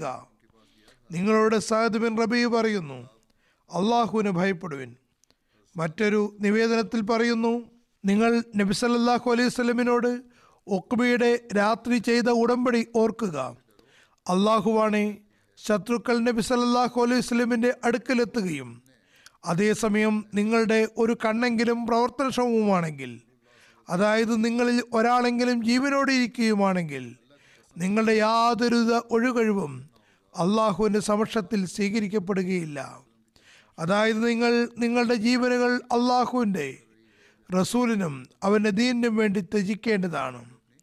നിങ്ങളോട് സാദ് ബിൻ റബി പറയുന്നു അള്ളാഹുവിന് ഭയപ്പെടുവിൻ മറ്റൊരു നിവേദനത്തിൽ പറയുന്നു നിങ്ങൾ നബി സല്ലല്ലാഹു അലൈഹി സ്വലമിനോട് ഒക്ബയുടെ രാത്രി ചെയ്ത ഉടമ്പടി ഓർക്കുക അള്ളാഹുവാണെ ശത്രുക്കൾ നബി സല്ലല്ലാഹു അലൈഹി സ്വലമിൻ്റെ അടുക്കലെത്തുകയും അതേസമയം നിങ്ങളുടെ ഒരു കണ്ണെങ്കിലും പ്രവർത്തനക്ഷമവുമാണെങ്കിൽ അതായത് നിങ്ങളിൽ ഒരാളെങ്കിലും ജീവനോടെ ഇരിക്കുകയുമാണെങ്കിൽ നിങ്ങളുടെ യാതൊരു ഒഴുകഴിവും അള്ളാഹുവിൻ്റെ സമക്ഷത്തിൽ സ്വീകരിക്കപ്പെടുകയില്ല അതായത് നിങ്ങൾ നിങ്ങളുടെ ജീവനുകൾ അള്ളാഹുവിൻ്റെ റസൂലിനും അവൻ്റെ ദീനിനും വേണ്ടി ത്യജിക്കേണ്ടതാണ്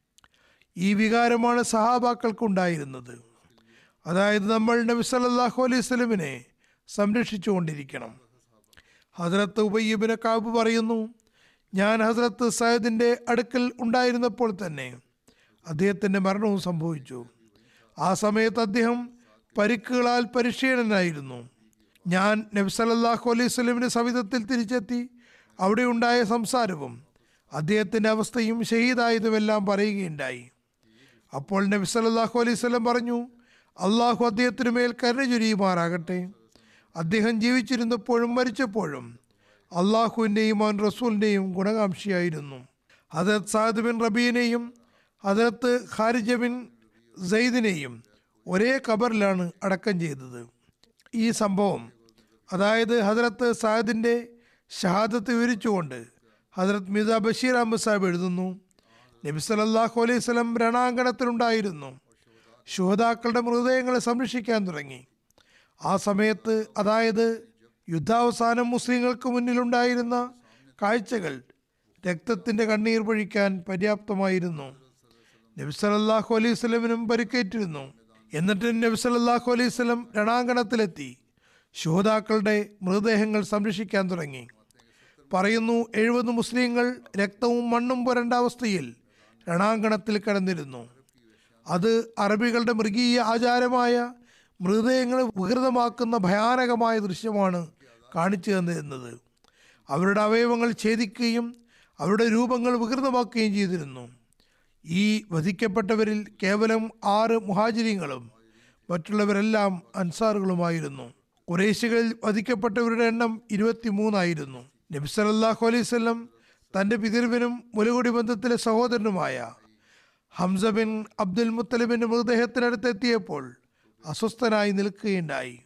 ഈ വികാരമാണ് സഹാബാക്കൾക്കുണ്ടായിരുന്നത് അതായത് നമ്മൾ നബി സല്ലല്ലാഹു അലൈഹി സ്വലമിനെ സംരക്ഷിച്ചു കൊണ്ടിരിക്കണം ഹസ്രത്ത് ഉബയ്യബിന് കാബ് പറയുന്നു ഞാൻ ഹസ്രത്ത് സയ്യദിൻ്റെ അടുക്കൽ ഉണ്ടായിരുന്നപ്പോൾ തന്നെ അദ്ദേഹത്തിൻ്റെ മരണവും സംഭവിച്ചു ആ സമയത്ത് അദ്ദേഹം പരിക്കുകളാൽ പരിശീലനായിരുന്നു ഞാൻ നബി സല്ലല്ലാഹു അലൈഹി സ്വലമിൻ്റെ സവിധത്തിൽ തിരിച്ചെത്തി അവിടെ ഉണ്ടായ സംസാരവും അദ്ദേഹത്തിൻ്റെ അവസ്ഥയും ഷഹീദായതുമെല്ലാം പറയുകയുണ്ടായി അപ്പോൾ നബി സല്ലല്ലാഹു അലൈഹി സ്വലം പറഞ്ഞു അള്ളാഹു അദ്ദേഹത്തിനു മേൽ കരുണ ചൊരിയുമാറാകട്ടെ അദ്ദേഹം ജീവിച്ചിരുന്നപ്പോഴും മരിച്ചപ്പോഴും അള്ളാഹുവിൻ്റെയും അവൻ റസൂലിൻ്റെയും ഗുണകാംക്ഷിയായിരുന്നു ഹജരത് സാദ് ബിൻ റബീനെയും ഹജരത്ത് ഖാരിജ ബിൻ സെയ്ദിനെയും ഒരേ ഖബറിലാണ് അടക്കം ചെയ്തത് ഈ സംഭവം അതായത് ഹജരത്ത് സാദിൻ്റെ ഷഹാദത്ത് വിവരിച്ചുകൊണ്ട് ഹജറത് മിർസ ബഷീർ അഹമ്മദ് സാഹിബ് എഴുതുന്നു നബി സല്ലല്ലാഹു അലൈഹി വസല്ലം രണാങ്കണത്തിലുണ്ടായിരുന്നു ശുഹതാക്കളുടെ മൃതദേഹങ്ങളെ സംരക്ഷിക്കാൻ തുടങ്ങി ആ സമയത്ത് അതായത് യുദ്ധാവസാനം മുസ്ലിങ്ങൾക്ക് മുന്നിലുണ്ടായിരുന്ന കാഴ്ചകൾ രക്തത്തിൻ്റെ കണ്ണീർ പൊഴിക്കാൻ പര്യാപ്തമായിരുന്നു നബി സല്ലല്ലാഹു അലൈഹി വസല്ലമിനും പരിക്കേറ്റിരുന്നു എന്നിട്ട് നബി സല്ലല്ലാഹു അലൈഹി വസല്ലം രണാങ്കണത്തിലെത്തി ശുഹതാക്കളുടെ മൃതദേഹങ്ങൾ സംരക്ഷിക്കാൻ തുടങ്ങി പറയുന്നു എഴുപത് മുസ്ലിങ്ങൾ രക്തവും മണ്ണും പുരണ്ട അവസ്ഥയിൽ രണാങ്കണത്തിൽ കിടന്നിരുന്നു അത് അറബികളുടെ മൃഗീയ ആചാരമായ മൃതദേഹങ്ങളെ വികൃതമാക്കുന്ന ഭയാനകമായ ദൃശ്യമാണ് കാണിച്ചു തന്നിരുന്നത് അവരുടെ അവയവങ്ങൾ ഛേദിക്കുകയും അവരുടെ രൂപങ്ങൾ വികൃതമാക്കുകയും ചെയ്തിരുന്നു ഈ വധിക്കപ്പെട്ടവരിൽ കേവലം ആറ് മുഹാജിരിങ്ങളും മറ്റുള്ളവരെല്ലാം അൻസാറുകളുമായിരുന്നു കുറേശികളിൽ വധിക്കപ്പെട്ടവരുടെ എണ്ണം ഇരുപത്തിമൂന്നായിരുന്നു നബി സല്ലല്ലാഹു അലൈഹി വസല്ലം തൻ്റെ പിതൃവിനും മുലകുടി ബന്ധത്തിലെ സഹോദരനുമായ ഹംസ ബിൻ അബ്ദുൽ മുത്തലിബിൻ്റെ മൃതദേഹത്തിനടുത്ത് എത്തിയപ്പോൾ അസ്വസ്ഥനായി നിൽക്കുകയുണ്ടായി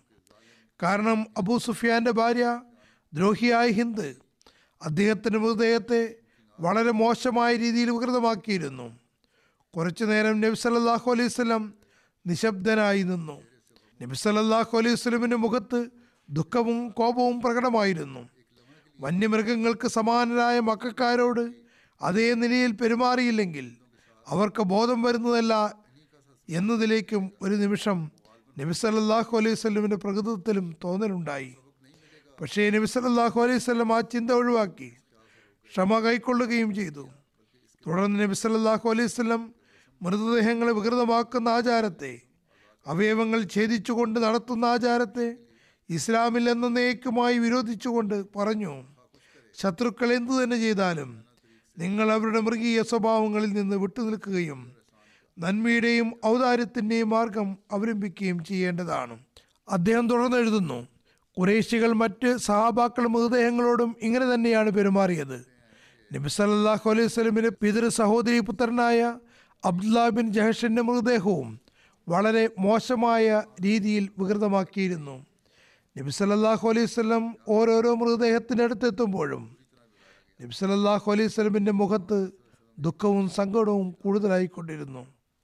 കാരണം അബൂ സുഫിയാന്റെ ഭാര്യ ദ്രോഹിയായ ഹിന്ദ് അദ്ദേഹത്തിൻ്റെ മൃതദേഹത്തെ വളരെ മോശമായ രീതിയിൽ വികൃതമാക്കിയിരുന്നു കുറച്ചു നേരം നബി സല്ലല്ലാഹു അലൈഹി വസല്ലം നിശബ്ദനായി നിന്നു നബി സല്ലല്ലാഹു അലൈഹി വസല്ലമിൻ്റെ മുഖത്ത് ദുഃഖവും കോപവും പ്രകടമായിരുന്നു വന്യമൃഗങ്ങൾക്ക് സമാനരായ മക്കാരോട് അതേ നിലയിൽ പെരുമാറിയില്ലെങ്കിൽ അവർക്ക് ബോധം വരുന്നതല്ല എന്നതിലേക്കും ഒരു നിമിഷം നബി സല്ലല്ലാഹു അലൈഹി വസല്ലമിൻ്റെ പ്രകൃതത്തിലും തോന്നലുണ്ടായി പക്ഷേ നബി സല്ലല്ലാഹു അലൈഹി വസല്ലം ആ ചിന്ത ഒഴിവാക്കി ക്ഷമ കൈക്കൊള്ളുകയും ചെയ്തു തുടർന്ന് നബി സല്ലല്ലാഹു അലൈഹി വസല്ലം മൃതദേഹങ്ങളെ വികൃതമാക്കുന്ന ആചാരത്തെ അവയവങ്ങൾ ഛേദിച്ചുകൊണ്ട് നടത്തുന്ന ആചാരത്തെ ഇസ്ലാമിൽ എന്നേക്കുമായി വിരോധിച്ചുകൊണ്ട് പറഞ്ഞു ശത്രുക്കൾ എന്തു തന്നെ ചെയ്താലും നിങ്ങൾ അവരുടെ മൃഗീയ സ്വഭാവങ്ങളിൽ നിന്ന് വിട്ടുനിൽക്കുകയും നന്മയുടെയും ഔദാര്യത്തിൻ്റെയും മാർഗം അവലംബിക്കുകയും ചെയ്യേണ്ടതാണ് അദ്ദേഹം തുടർന്ന് എഴുതുന്നു കുറേശികൾ മറ്റ് സഹാബാക്കൾ മൃതദേഹങ്ങളോടും ഇങ്ങനെ തന്നെയാണ് പെരുമാറിയത് നബി സല്ലല്ലാഹു അലൈഹി വസല്ലമിന്റെ പിതൃ സഹോദരി പുത്രനായ അബ്ദുല്ലാ ബിൻ ജഹഷിന്റെ മൃതദേഹവും വളരെ മോശമായ രീതിയിൽ വികൃതമാക്കിയിരുന്നു നബി സല്ലല്ലാഹു അലൈഹി വസല്ലം ഓരോരോ മൃതദേഹത്തിൻ്റെ അടുത്തെത്തുമ്പോഴും നബി സല്ലല്ലാഹു അലൈഹി വസല്ലമിൻ്റെ മുഖത്ത് ദുഃഖവും സങ്കടവും കൂടുതലായിക്കൊണ്ടിരുന്നു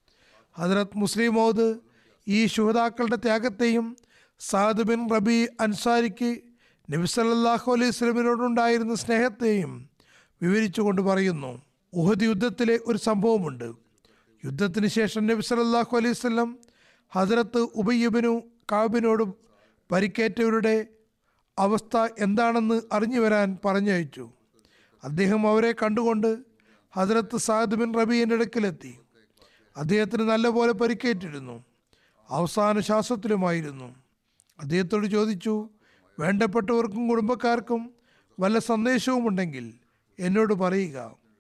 ഹജറത് മുസ്ലിം മൗദ് ഈ ശുഹതാക്കളുടെ ത്യാഗത്തെയും സാദ് ബിൻ റബി അൻസാരിക്ക് നബി സല്ലല്ലാഹു അലൈഹി വസല്ലമിനോടുണ്ടായിരുന്ന സ്നേഹത്തെയും വിവരിച്ചുകൊണ്ട് പറയുന്നു ഉഹദ് യുദ്ധത്തിലെ ഒരു സംഭവമുണ്ട് യുദ്ധത്തിന് ശേഷം നബി സല്ലല്ലാഹു അലൈഹി വസല്ലം ഹജറത്ത് ഉബയ്യബിനു കാബിനോട് പരിക്കേറ്റവരുടെ അവസ്ഥ എന്താണെന്ന് അറിഞ്ഞു വരാൻ പറഞ്ഞയച്ചു അദ്ദേഹം അവരെ കണ്ടുകൊണ്ട് ഹജറത്ത് സാദ് ബിൻ റബീൻ്റെ അടുക്കലെത്തി അദ്ദേഹത്തിന് നല്ലപോലെ പരിക്കേറ്റിരുന്നു അവസാന ശ്വാസത്തിലുമായിരുന്നു അദ്ദേഹത്തോട് ചോദിച്ചു വേണ്ടപ്പെട്ടവർക്കും കുടുംബക്കാർക്കും വല്ല സന്ദേശവും ഉണ്ടെങ്കിൽ എന്നോട് പറയുക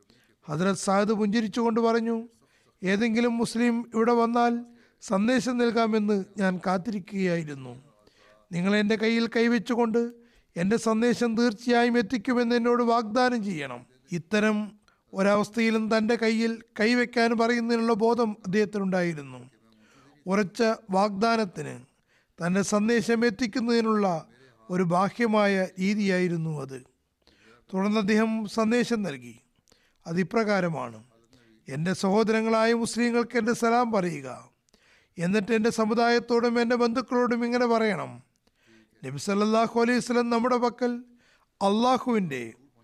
ഹജറത് സാദ് പുഞ്ചിരിച്ചുകൊണ്ട് പറഞ്ഞു ഏതെങ്കിലും മുസ്ലിം ഇവിടെ വന്നാൽ സന്ദേശം നൽകാമെന്ന് ഞാൻ കാത്തിരിക്കുകയായിരുന്നു നിങ്ങൾ എൻ്റെ കയ്യിൽ കൈവച്ചുകൊണ്ട് എൻ്റെ സന്ദേശം തീർച്ചയായും എത്തിക്കുമെന്ന് എന്നോട് വാഗ്ദാനം ചെയ്യണം ഇത്തരം ഒരവസ്ഥയിലും തൻ്റെ കയ്യിൽ കൈവയ്ക്കാൻ പറയുന്നതിനുള്ള ബോധം അദ്ദേഹത്തിനുണ്ടായിരുന്നു ഉറച്ച വാഗ്ദാനത്തിന് തൻ്റെ സന്ദേശം എത്തിക്കുന്നതിനുള്ള ഒരു ബാഹ്യമായ രീതിയായിരുന്നു അത് തുടർന്ന് അദ്ദേഹം സന്ദേശം നൽകി അതിപ്രകാരമാണ് എൻ്റെ സഹോദരങ്ങളായ മുസ്ലിങ്ങൾക്ക് എൻ്റെ സലാം പറയുക എന്നിട്ട് എൻ്റെ സമുദായത്തോടും എൻ്റെ ബന്ധുക്കളോടും ഇങ്ങനെ പറയണം നബി സല്ലല്ലാഹു അലൈഹി വസല്ലം നമ്മുടെ പക്കൽ അള്ളാഹുവിൻ്റെ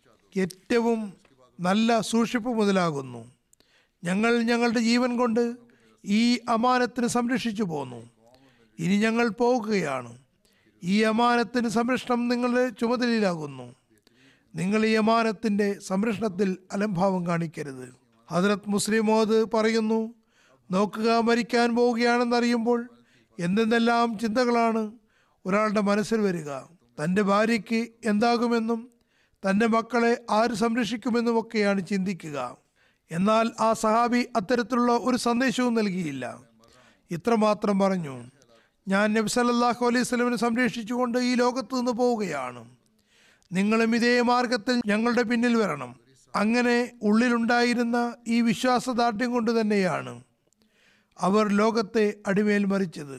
ഏറ്റവും നല്ല സൂക്ഷിപ്പ് മുതലാകുന്നു ഞങ്ങൾ ഞങ്ങളുടെ ജീവൻ കൊണ്ട് ഈ അമാനത്തിന് സംരക്ഷിച്ചു പോന്നു ഇനി ഞങ്ങൾ പോകുകയാണ് ഈ അമാനത്തിന് സംരക്ഷണം നിങ്ങളുടെ ചുമതലയിലാകുന്നു നിങ്ങൾ ഈ അമാനത്തിൻ്റെ സംരക്ഷണത്തിൽ അലംഭാവം കാണിക്കരുത് ഹജറത് മുസ്ലിം മോദ് പറയുന്നു നോക്കുക മരിക്കാൻ പോവുകയാണെന്നറിയുമ്പോൾ എന്തെന്നെല്ലാം ചിന്തകളാണ് ഒരാളുടെ മനസ്സിൽ വരിക തൻ്റെ ഭാര്യയ്ക്ക് എന്താകുമെന്നും തൻ്റെ മക്കളെ ആര് സംരക്ഷിക്കുമെന്നുമൊക്കെയാണ് ചിന്തിക്കുക എന്നാൽ ആ സഹാബി അത്തരത്തിലുള്ള ഒരു സന്ദേശവും നൽകിയില്ല ഇത്രമാത്രം പറഞ്ഞു ഞാൻ നബി സല്ലല്ലാഹു അലൈഹി സ്വലമിനെ സംരക്ഷിച്ചുകൊണ്ട് ഈ ലോകത്ത് നിന്ന് പോവുകയാണ് നിങ്ങളും ഇതേ മാർഗത്തിൽ ഞങ്ങളുടെ പിന്നിൽ വരണം അങ്ങനെ ഉള്ളിലുണ്ടായിരുന്ന ഈ വിശ്വാസദാർഢ്യം കൊണ്ട് തന്നെയാണ് അവർ ലോകത്തെ അടിമേൽ മറിച്ചത്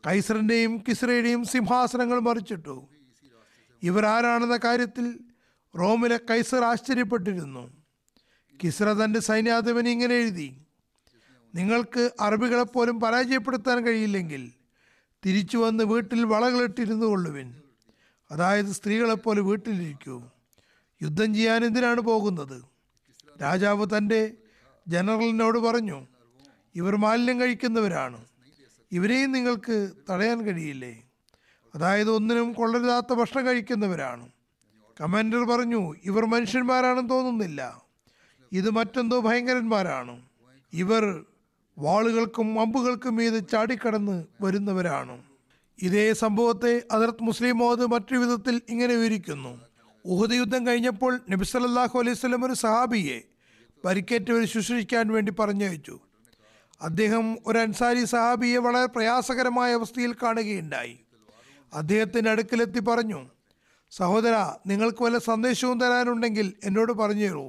കൈസറിൻ്റെയും കിസ്രയുടെയും സിംഹാസനങ്ങൾ മറിച്ചിട്ടു ഇവർ ആരാണെന്ന കാര്യത്തിൽ റോമിലെ കൈസർ ആശ്ചര്യപ്പെട്ടിരുന്നു കിസ്ര തൻ്റെ സൈന്യാധിപന് ഇങ്ങനെ എഴുതി നിങ്ങൾക്ക് അറബികളെപ്പോലും പരാജയപ്പെടുത്താൻ കഴിയില്ലെങ്കിൽ തിരിച്ചു വന്ന് വീട്ടിൽ വളകളിട്ടിരുന്നു കൊള്ളുവിൻ അതായത് സ്ത്രീകളെപ്പോലെ വീട്ടിലിരിക്കൂ യുദ്ധം ചെയ്യാൻ എന്തിനാണ് പോകുന്നത് രാജാവ് തൻ്റെ ജനറലിനോട് പറഞ്ഞു ഇവർ മാലിന്യം കഴിക്കുന്നവരാണ് ഇവരെയും നിങ്ങൾക്ക് തടയാൻ കഴിയില്ലേ അതായത് ഒന്നിനും കൊള്ളരുതാത്ത ഭക്ഷണം കഴിക്കുന്നവരാണ് കമാൻഡർ പറഞ്ഞു ഇവർ മനുഷ്യന്മാരാണെന്ന് തോന്നുന്നില്ല ഇത് മറ്റെന്തോ ഭയങ്കരന്മാരാണ് ഇവർ വാളുകൾക്കും അമ്പുകൾക്കും മീത് ചാടിക്കടന്ന് വരുന്നവരാണ് ഇതേ സംഭവത്തെ അതിർത്ത് മുസ്ലിം മോദ് മറ്റൊരു വിധത്തിൽ ഇങ്ങനെ വിവരിക്കുന്നു ഉഹദ് യുദ്ധം കഴിഞ്ഞപ്പോൾ നബി സല്ലല്ലാഹു അലൈഹി വസല്ലം ഒരു സഹാബിയെ പരിക്കേറ്റവർ ശുശ്രൂഷിക്കാൻ വേണ്ടി പറഞ്ഞയച്ചു അദ്ദേഹം ഒരു അൻസാരി സഹാബിയെ വളരെ പ്രയാസകരമായ അവസ്ഥയിൽ കാണുകയുണ്ടായി അദ്ദേഹത്തിൻ്റെ അടുക്കലെത്തി പറഞ്ഞു സഹോദര നിങ്ങൾക്ക് വല്ല സന്ദേശവും തരാനുണ്ടെങ്കിൽ എന്നോട് പറഞ്ഞു തരൂ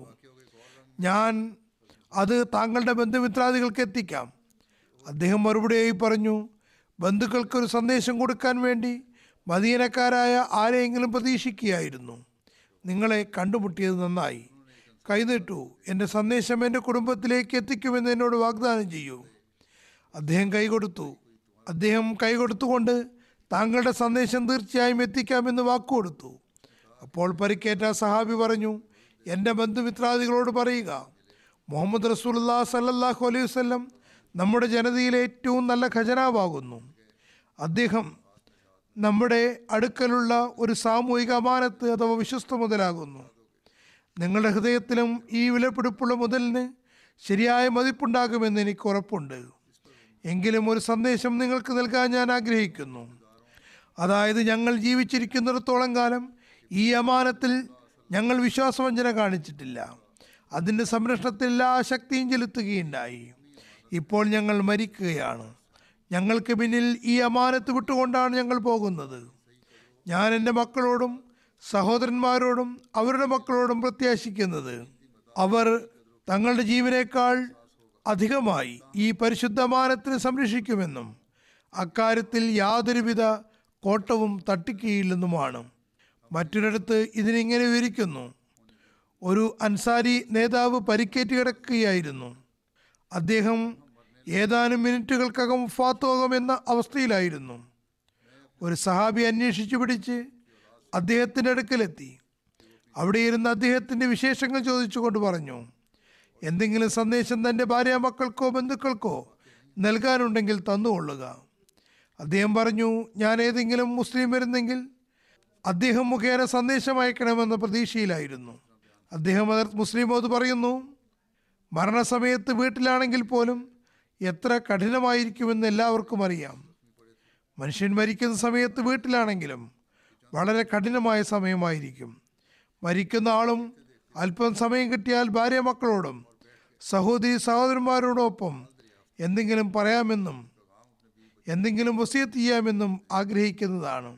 ഞാൻ അത് താങ്കളുടെ ബന്ധുമിത്രാദികൾക്ക് എത്തിക്കാം അദ്ദേഹം മറുപടിയായി പറഞ്ഞു ബന്ധുക്കൾക്കൊരു സന്ദേശം കൊടുക്കാൻ വേണ്ടി മദീനക്കാരായ ആരെയെങ്കിലും പ്രതീക്ഷിക്കുകയായിരുന്നു നിങ്ങളെ കണ്ടുമുട്ടിയത് നന്നായി കൈനീട്ടു എൻ്റെ സന്ദേശം എൻ്റെ കുടുംബത്തിലേക്ക് എത്തിക്കുമെന്ന് എന്നോട് വാഗ്ദാനം ചെയ്യൂ അദ്ദേഹം കൈകൊടുത്തു അദ്ദേഹം കൈകൊടുത്തുകൊണ്ട് താങ്കളുടെ സന്ദേശം തീർച്ചയായും എത്തിക്കാമെന്ന് വാക്കുകൊടുത്തു അപ്പോൾ പരിക്കേറ്റ സഹാബി പറഞ്ഞു എൻ്റെ ബന്ധുമിത്രാദികളോട് പറയുക മുഹമ്മദ് റസൂലുല്ലാ സല്ലല്ലാഹു അലൈഹി വസല്ലം നമ്മുടെ ജനതയിലെ ഏറ്റവും നല്ല ഖജനാവാകുന്നു അദ്ദേഹം നമ്മുടെ അടുക്കലുള്ള ഒരു സാമൂഹിക അമാനത്ത് അഥവാ വിശ്വസ്ത മുതലാകുന്നു നിങ്ങളുടെ ഹൃദയത്തിലും ഈ വിലപിടിപ്പുള്ള മുതലിന് ശരിയായ മതിപ്പുണ്ടാകുമെന്ന് എനിക്ക് ഉറപ്പുണ്ട് എങ്കിലും ഒരു സന്ദേശം നിങ്ങൾക്ക് നൽകാൻ ഞാൻ ആഗ്രഹിക്കുന്നു അതായത് ഞങ്ങൾ ജീവിച്ചിരിക്കുന്നിടത്തോളം കാലം ഈ അമാനത്തിൽ ഞങ്ങൾ വിശ്വാസവഞ്ചന കാണിച്ചിട്ടില്ല അതിൻ്റെ സംരക്ഷണത്തിൽ എല്ലാ ശക്തിയും ചെലുത്തുകയുണ്ടായി ഇപ്പോൾ ഞങ്ങൾ മരിക്കുകയാണ് ഞങ്ങൾക്ക് പിന്നിൽ ഈ അമാനത്ത് വിട്ടുകൊണ്ടാണ് ഞങ്ങൾ പോകുന്നത് ഞാൻ എൻ്റെ മക്കളോടും സഹോദരന്മാരോടും അവരുടെ മക്കളോടും പ്രത്യാശിക്കുന്നത് അവർ തങ്ങളുടെ ജീവനേക്കാൾ അധികമായി ഈ പരിശുദ്ധ അമാനത്തിനെ സംരക്ഷിക്കുമെന്നും അക്കാര്യത്തിൽ യാതൊരുവിധ കോട്ടവും തട്ടിക്കുകയില്ലെന്നുമാണ് മറ്റൊരിടത്ത് ഇതിനിങ്ങനെ വിവരിക്കുന്നു ഒരു അൻസാരി നേതാവ് പരിക്കേറ്റ് കിടക്കുകയായിരുന്നു അദ്ദേഹം ഏതാനും മിനിറ്റുകൾക്കകം ഫാത്തോകമെന്ന അവസ്ഥയിലായിരുന്നു ഒരു സഹാബി അന്വേഷിച്ചു പിടിച്ച് അദ്ദേഹത്തിൻ്റെ അടുക്കലെത്തി അവിടെ ഇരുന്ന് അദ്ദേഹത്തിൻ്റെ വിശേഷങ്ങൾ ചോദിച്ചുകൊണ്ട് പറഞ്ഞു എന്തെങ്കിലും സന്ദേശം തൻ്റെ ഭാര്യ മക്കൾക്കോ ബന്ധുക്കൾക്കോ നൽകാനുണ്ടെങ്കിൽ തന്നുകൊള്ളുക അദ്ദേഹം പറഞ്ഞു ഞാൻ ഏതെങ്കിലും മുസ്ലിം വരുന്നെങ്കിൽ അദ്ദേഹം മുഖേന സന്ദേശം അയക്കണമെന്ന പ്രതീക്ഷയിലായിരുന്നു അദ്ദേഹം അതർ മുസ്ലിമോത് പറയുന്നു മരണസമയത്ത് വീട്ടിലാണെങ്കിൽ പോലും എത്ര കഠിനമായിരിക്കുമെന്ന് എല്ലാവർക്കും അറിയാം മനുഷ്യൻ മരിക്കുന്ന സമയത്ത് വീട്ടിലാണെങ്കിലും വളരെ കഠിനമായ സമയമായിരിക്കും മരിക്കുന്ന ആളും അല്പം സമയം കിട്ടിയാൽ ഭാര്യ മക്കളോടും സഹോദരി സഹോദരന്മാരോടൊപ്പം എന്തെങ്കിലും പറയാമെന്നും എന്തെങ്കിലും വസിയത്ത് ചെയ്യാമെന്നും ആഗ്രഹിക്കുന്നതാണ്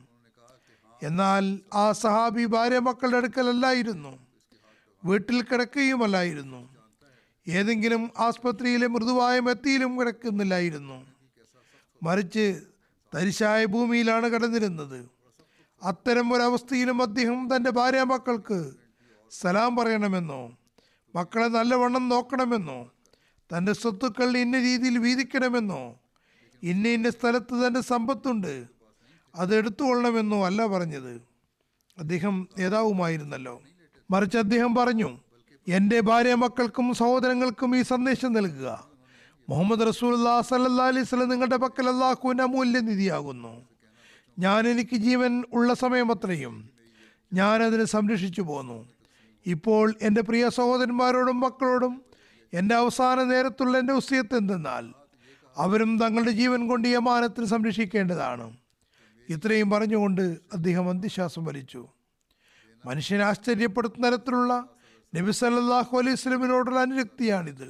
എന്നാൽ ആ സഹാബി ഭാര്യ മക്കളുടെ അടുക്കലല്ലായിരുന്നു വീട്ടിൽ കിടക്കുകയുമല്ലായിരുന്നു ഏതെങ്കിലും ആസ്പത്രിയിലെ മൃദുവായ മെത്തിയിലും കിടക്കുന്നില്ലായിരുന്നു മറിച്ച് തരിശായ ഭൂമിയിലാണ് കിടന്നിരുന്നത് അത്തരം ഒരവസ്ഥയിലും അദ്ദേഹം തൻ്റെ ഭാര്യ മക്കൾക്ക് സലാം പറയണമെന്നോ മക്കളെ നല്ലവണ്ണം നോക്കണമെന്നോ തൻ്റെ സ്വത്തുക്കൾ ഇന്ന രീതിയിൽ വീതിക്കണമെന്നോ ഇന്ന ഇന്ന സ്ഥലത്ത് തൻ്റെ സമ്പത്തുണ്ട് അത് എടുത്തുകൊള്ളണമെന്നോ അല്ല പറഞ്ഞത് അദ്ദേഹം നേതാവുമായിരുന്നല്ലോ മറിച്ച് അദ്ദേഹം പറഞ്ഞു എൻ്റെ ഭാര്യ മക്കൾക്കും സഹോദരങ്ങൾക്കും ഈ സന്ദേശം നൽകുക മുഹമ്മദ് റസൂല്ലാ സല്ലാ അലൈഹി സ്വലം നിങ്ങളുടെ പക്കൽ അള്ളാഹുവിൻ്റെ അമൂല്യനിധിയാകുന്നു ഞാൻ എനിക്ക് ജീവൻ ഉള്ള സമയം അത്രയും ഞാൻ അതിനെ സംരക്ഷിച്ചു പോന്നു ഇപ്പോൾ എൻ്റെ പ്രിയ സഹോദരന്മാരോടും മക്കളോടും എൻ്റെ അവസാന നേരത്തുള്ള എൻ്റെ ഉസ്യത്ത് എന്തെന്നാൽ അവരും തങ്ങളുടെ ജീവൻ കൊണ്ട് ഈ അമാനത്തിന് സംരക്ഷിക്കേണ്ടതാണ് ഇത്രയും പറഞ്ഞുകൊണ്ട് അദ്ദേഹം അന്ത്യശ്വാസം വലിച്ചു മനുഷ്യനെ ആശ്ചര്യപ്പെടുത്തുന്ന തരത്തിലുള്ള നബി സല്ലല്ലാഹു അലൈഹി സ്വലമിനോടുള്ള അനുരക്തിയാണിത്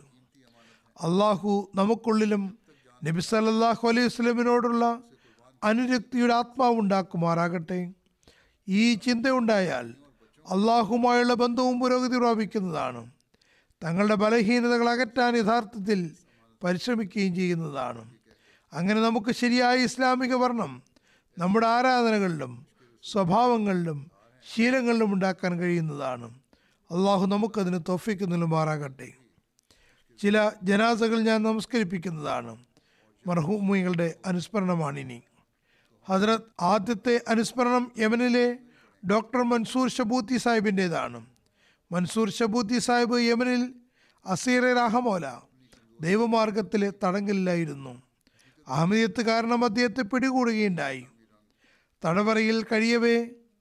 അള്ളാഹു നമുക്കുള്ളിലും നബി സല്ലല്ലാഹു അലൈഹി സ്വലമിനോടുള്ള അനുരക്തിയുടെ ആത്മാവുണ്ടാക്കുമാറാകട്ടെ ഈ ചിന്തയുണ്ടായാൽ അള്ളാഹുമായുള്ള ബന്ധവും പുരോഗതി പ്രാപിക്കുന്നതാണ് തങ്ങളുടെ ബലഹീനതകൾ അകറ്റാൻ യഥാർത്ഥത്തിൽ പരിശ്രമിക്കുകയും ചെയ്യുന്നതാണ് അങ്ങനെ നമുക്ക് ശരിയായ ഇസ്ലാമിക വർണ്ണം നമ്മുടെ ആരാധനകളിലും സ്വഭാവങ്ങളിലും ശീലങ്ങളിലും ഉണ്ടാക്കാൻ കഴിയുന്നതാണ് അള്ളാഹു നമുക്കതിന് തൊഫിക്ക് നിലുമാറാകട്ടെ ചില ജനാസകൾ ഞാൻ നമസ്കരിപ്പിക്കുന്നതാണ് മർഹൂമികളുടെ അനുസ്മരണമാണിനി ഹസ്രത്ത് ആദ്യത്തെ അനുസ്മരണം യമനിലെ ഡോക്ടർ മൻസൂർ ഷബൂത്തി സാഹിബിൻ്റെതാണ് മൻസൂർ ഷബൂത്തി സാഹിബ് യമനിൽ അസീറ രാഹമോല ദൈവമാർഗത്തിലെ തടങ്കലിലായിരുന്നു അഹമ്മദിയത്ത് കാരണം അദ്ദേഹത്തെ പിടികൂടുകയുണ്ടായി തടവറയിൽ കഴിയവേ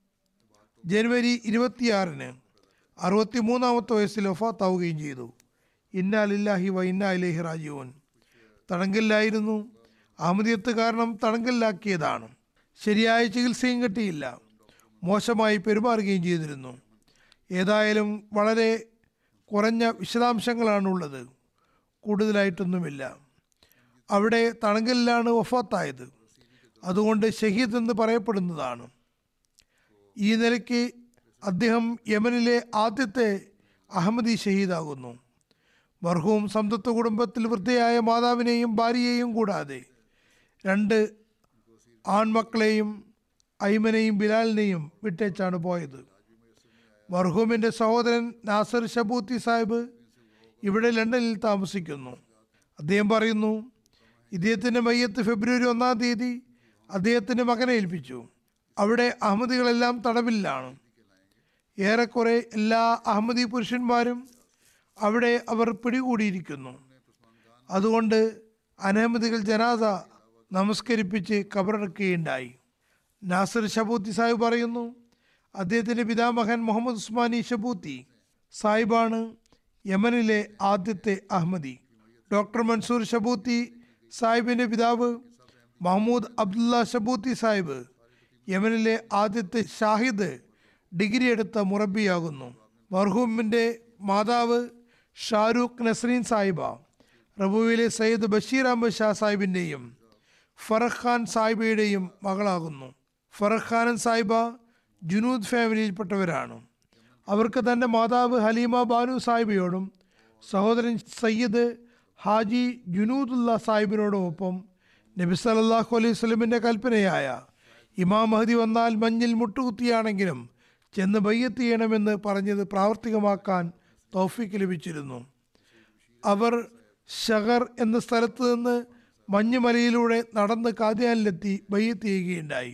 ജനുവരി ഇരുപത്തിയാറിന് അറുപത്തി മൂന്നാമത്തെ വയസ്സിൽ ഒഫാത്താവുകയും ചെയ്തു ഇന്നാലില്ലാഹി വ ഇന്നാ ഇലേഹി റാജീവൻ തടങ്കലിലായിരുന്നു അഹമ്മദിയത്ത് കാരണം തടങ്കലിലാക്കിയതാണ് ശരിയായ ചികിത്സയും കിട്ടിയില്ല മോശമായി പെരുമാറുകയും ചെയ്തിരുന്നു ഏതായാലും വളരെ കുറഞ്ഞ വിശദാംശങ്ങളാണുള്ളത് കൂടുതലായിട്ടൊന്നുമില്ല അവിടെ തടങ്കലിലാണ് വഫാത്തായത് അതുകൊണ്ട് ഷഹീദ് എന്ന് പറയപ്പെടുന്നതാണ് ഈ നിലയ്ക്ക് അദ്ദേഹം യമനിലെ ആദ്യത്തെ അഹമ്മദി ഷഹീദാകുന്നു മർഹൂം സംതത്വ കുടുംബത്തിൽ വൃദ്ധയായ മാതാവിനെയും ഭാര്യയെയും കൂടാതെ രണ്ട് ആൺമക്കളെയും ഐമനെയും ബിലാലിനെയും വിട്ടേച്ചാണ് പോയത് മർഹൂമിൻ്റെ സഹോദരൻ നാസർ ഷബൂത്തി സാഹിബ് ഇവിടെ ലണ്ടനിൽ താമസിക്കുന്നു അദ്ദേഹം പറയുന്നു ഇദ്ദേഹത്തിൻ്റെ മയ്യത്ത് ഫെബ്രുവരി ഒന്നാം തീയതി അദ്ദേഹത്തിൻ്റെ മകനെ ഏൽപ്പിച്ചു അവിടെ അഹമ്മദികളെല്ലാം തടവിലാണ് ഏറെക്കുറെ എല്ലാ അഹമ്മദി പുരുഷന്മാരും അവിടെ അവർ പിടികൂടിയിരിക്കുന്നു അതുകൊണ്ട് അനഹമ്മദികൾ ജനാസ നമസ്കരിപ്പിച്ച് കബറടക്കുകയുണ്ടായി നാസർ ഷബൂത്തി സാഹിബ് പറയുന്നു അദ്ദേഹത്തിൻ്റെ പിതാമഹൻ മുഹമ്മദ് ഉസ്മാനി ഷബൂത്തി സാഹിബാണ് യമനിലെ ആദ്യത്തെ അഹമ്മദി ഡോക്ടർ മൻസൂർ ഷബൂത്തി സാഹിബിൻ്റെ പിതാവ് മഹമ്മൂദ് അബ്ദുള്ള ഷബൂത്തി സാഹിബ് യമനിലെ ആദ്യത്തെ ഷാഹിദ് ഡിഗ്രി എടുത്ത മുറബിയാകുന്നു മർഹൂമിൻ്റെ മാതാവ് ഷാരൂഖ് നസ്രീൻ സാഹിബ റബുവിലെ സയ്യിദ് ബഷീർ അഹമ്മദ് ഷാ സാഹിബിൻ്റെയും ഫറഖ് ഖാൻ സാഹിബയുടെയും മകളാകുന്നു ഫറഖ് ഖാനൻ സാഹിബ ജുനൂദ് ഫാമിലിയിൽപ്പെട്ടവരാണ് അവർക്ക് തൻ്റെ മാതാവ് ഹലീമ ബാനു സാഹിബയോടും സഹോദരൻ സയ്യിദ് ഹാജി ജുനൂദുല്ല സാഹിബിനോടുമൊപ്പം നബി സല്ലല്ലാഹു അലൈഹി സ്വലമിൻ്റെ കൽപ്പനയായ ഇമാം മഹദി വന്നാൽ മഞ്ഞിൽ മുട്ടുകുത്തിയാണെങ്കിലും ചെന്ന് ബയ്യത്ത് ചെയ്യണമെന്ന് പറഞ്ഞത് പ്രാവർത്തികമാക്കാൻ തൗഫീക്ക് ലഭിച്ചിരുന്നു അവർ ഷഹർ എന്ന സ്ഥലത്ത് നിന്ന് മഞ്ഞുമലയിലൂടെ നടന്ന് കാദ്യാനിലെത്തി ബയ്യത്ത് ചെയ്യുകയുണ്ടായി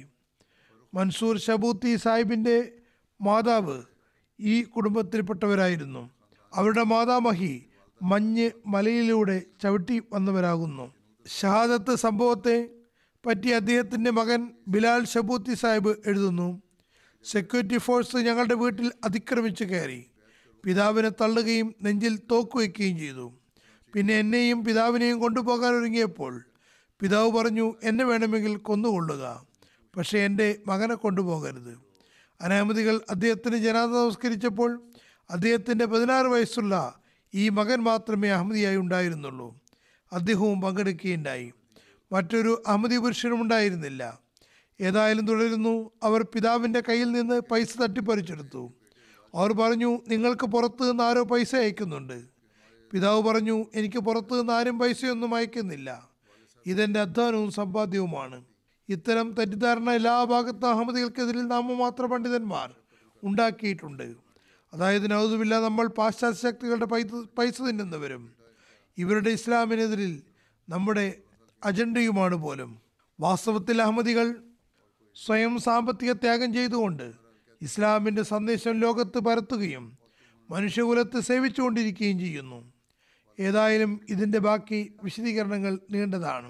മൻസൂർ ഷബൂത്തി സാഹിബിൻ്റെ മാതാവ് ഈ കുടുംബത്തിൽപ്പെട്ടവരായിരുന്നു അവരുടെ മാതാമഹി മഞ്ഞ് മലയിലൂടെ ചവിട്ടി വന്നവരാകുന്നു ഷഹാദത്ത് സംഭവത്തെ പറ്റി അദ്ദേഹത്തിൻ്റെ മകൻ ബിലാൽ ഷബൂത്തി സാഹിബ് എഴുതുന്നു സെക്യൂരിറ്റി ഫോഴ്സ് ഞങ്ങളുടെ വീട്ടിൽ അതിക്രമിച്ച് കയറി പിതാവിനെ തള്ളുകയും നെഞ്ചിൽ തോക്ക് വയ്ക്കുകയും ചെയ്തു പിന്നെ എന്നെയും പിതാവിനെയും കൊണ്ടുപോകാൻ ഒരുങ്ങിയപ്പോൾ പിതാവ് പറഞ്ഞു എന്നെ വേണമെങ്കിൽ കൊന്നുകൊള്ളുക പക്ഷേ എൻ്റെ മകനെ കൊണ്ടുപോകരുത് അനഹമതികൾ അദ്ദേഹത്തിന് ജനാദ നമസ്കരിച്ചപ്പോൾ അദ്ദേഹത്തിൻ്റെ പതിനാറ് വയസ്സുള്ള ഈ മകൻ മാത്രമേ അഹമ്മദിയായി ഉണ്ടായിരുന്നുള്ളൂ അദ്ദേഹവും പങ്കെടുക്കുകയുണ്ടായി മറ്റൊരു അഹമ്മദി പുരുഷനും ഉണ്ടായിരുന്നില്ല ഏതായാലും തുടരുന്നു അവർ പിതാവിൻ്റെ കയ്യിൽ നിന്ന് പൈസ തട്ടിപ്പറിച്ചെടുത്തു അവർ പറഞ്ഞു നിങ്ങൾക്ക് പുറത്ത് നിന്ന് ആരോ പൈസ അയക്കുന്നുണ്ട് പിതാവ് പറഞ്ഞു എനിക്ക് പുറത്ത് നിന്ന് ആരും പൈസയൊന്നും അയക്കുന്നില്ല ഇതെൻ്റെ അധ്വാനവും സമ്പാദ്യവുമാണ് ഇത്തരം തെറ്റിദ്ധാരണ എല്ലാ ഭാഗത്തും അഹമ്മദികൾക്കെതിരിൽ നാമമാത്ര പണ്ഡിതന്മാർ ഉണ്ടാക്കിയിട്ടുണ്ട് അതായത് നൗതുമില്ല നമ്മൾ പാശ്ചാത്യ ശക്തികളുടെ പൈസ പൈസ തിന്നുന്നവരും ഇവരുടെ ഇസ്ലാമിനെതിരിൽ നമ്മുടെ അജണ്ടയുമാണ് പോലും വാസ്തവത്തിൽ അഹമ്മദികൾ സ്വയം സാമ്പത്തിക ത്യാഗം ചെയ്തുകൊണ്ട് ഇസ്ലാമിൻ്റെ സന്ദേശം ലോകത്ത് പരത്തുകയും മനുഷ്യകുലത്തെ സേവിച്ചുകൊണ്ടിരിക്കുകയും ചെയ്യുന്നു ഏതായാലും ഇതിൻ്റെ ബാക്കി വിശദീകരണങ്ങൾ നീണ്ടതാണ്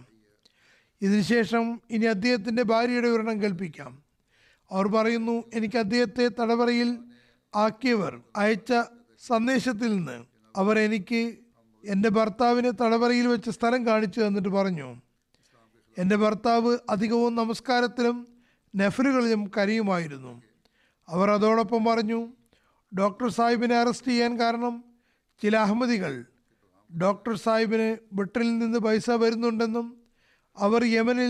ഇതിനുശേഷം ഇനി അദ്ദേഹത്തിൻ്റെ ഭാര്യയുടെ വിവരണം കേൾപ്പിക്കാം അവർ പറയുന്നു എനിക്ക് അദ്ദേഹത്തെ തടവറയിൽ ആക്കിയവർ അയച്ച സന്ദേശത്തിൽ നിന്ന് അവർ എനിക്ക് എൻ്റെ ഭർത്താവിനെ തടവറയിൽ വെച്ച് സ്ഥലം കാണിച്ചു തന്നിട്ട് പറഞ്ഞു എൻ്റെ ഭർത്താവ് അധികവും നമസ്കാരത്തിലും നെഫലുകളിലും കരയുമായിരുന്നു അവർ അതോടൊപ്പം പറഞ്ഞു ഡോക്ടർ സാഹിബിനെ അറസ്റ്റ് ചെയ്യാൻ കാരണം ചില അഹമ്മദികൾ ഡോക്ടർ സാഹിബിന് ബ്രിട്ടനിൽ നിന്ന് പൈസ വരുന്നുണ്ടെന്നും അവർ യമനിൽ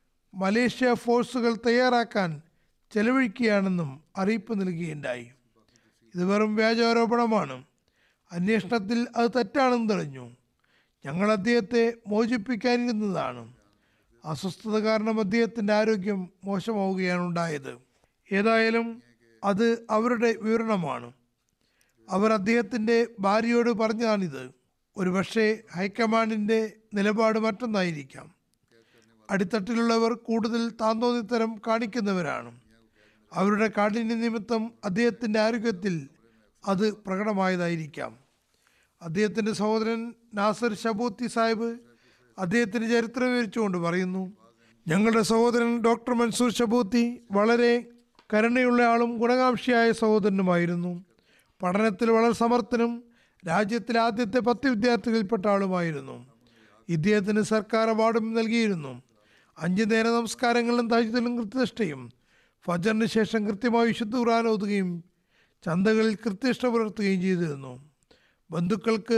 മലേഷ്യ ഫോഴ്സുകൾ തയ്യാറാക്കാൻ ചെലവഴിക്കുകയാണെന്നും അറിയിപ്പ് നൽകുകയുണ്ടായി ഇത് വെറും വ്യാജാരോപണമാണ് അന്വേഷണത്തിൽ അത് തെറ്റാണെന്ന് തെളിഞ്ഞു ഞങ്ങൾ അദ്ദേഹത്തെ മോചിപ്പിക്കാനിരുന്നതാണ് അസ്വസ്ഥത കാരണം അദ്ദേഹത്തിൻ്റെ ആരോഗ്യം മോശമാവുകയാണ് ഉണ്ടായത് ഏതായാലും അത് അവരുടെ വിവരണമാണ് അവർ അദ്ദേഹത്തിൻ്റെ ഭാര്യയോട് പറഞ്ഞതാണിത് ഒരുപക്ഷെ ഹൈക്കമാൻഡിൻ്റെ നിലപാട് മറ്റൊന്നായിരിക്കാം അടിത്തട്ടിലുള്ളവർ കൂടുതൽ താന്തോന്നിത്തരം കാണിക്കുന്നവരാണ് അവരുടെ കാഠിന്യ നിമിത്തം അദ്ദേഹത്തിൻ്റെ ആരോഗ്യത്തിൽ അത് പ്രകടമായതായിരിക്കാം അദ്ദേഹത്തിൻ്റെ സഹോദരൻ നാസർ ഷബൂത്തി സാഹിബ് അദ്ദേഹത്തിൻ്റെ ചരിത്രം വിവരിച്ചുകൊണ്ട് പറയുന്നു ഞങ്ങളുടെ സഹോദരൻ ഡോക്ടർ മൻസൂർ ഷബൂത്തി വളരെ കരുണയുള്ള ആളും ഗുണകാംക്ഷിയായ സഹോദരനുമായിരുന്നു പഠനത്തിൽ വളരെ സമർത്ഥനും രാജ്യത്തിലെ ആദ്യത്തെ പത്ത് വിദ്യാർത്ഥികളിൽപ്പെട്ട ആളുമായിരുന്നു ഇദ്ദേഹത്തിന് സർക്കാർ അവാർഡും നൽകിയിരുന്നു അഞ്ച് നേര നമസ്കാരങ്ങളിലും താജ്യത്തിലും കൃത്യനിഷ്ഠയും ഫജറിന് ശേഷം കൃത്യമായി വിശുദ്ധ ഖുർആൻ ഓതുകയും ചന്തകളിൽ കൃത്യനിഷ്ഠ പുലർത്തുകയും ചെയ്തിരുന്നു ബന്ധുക്കൾക്ക്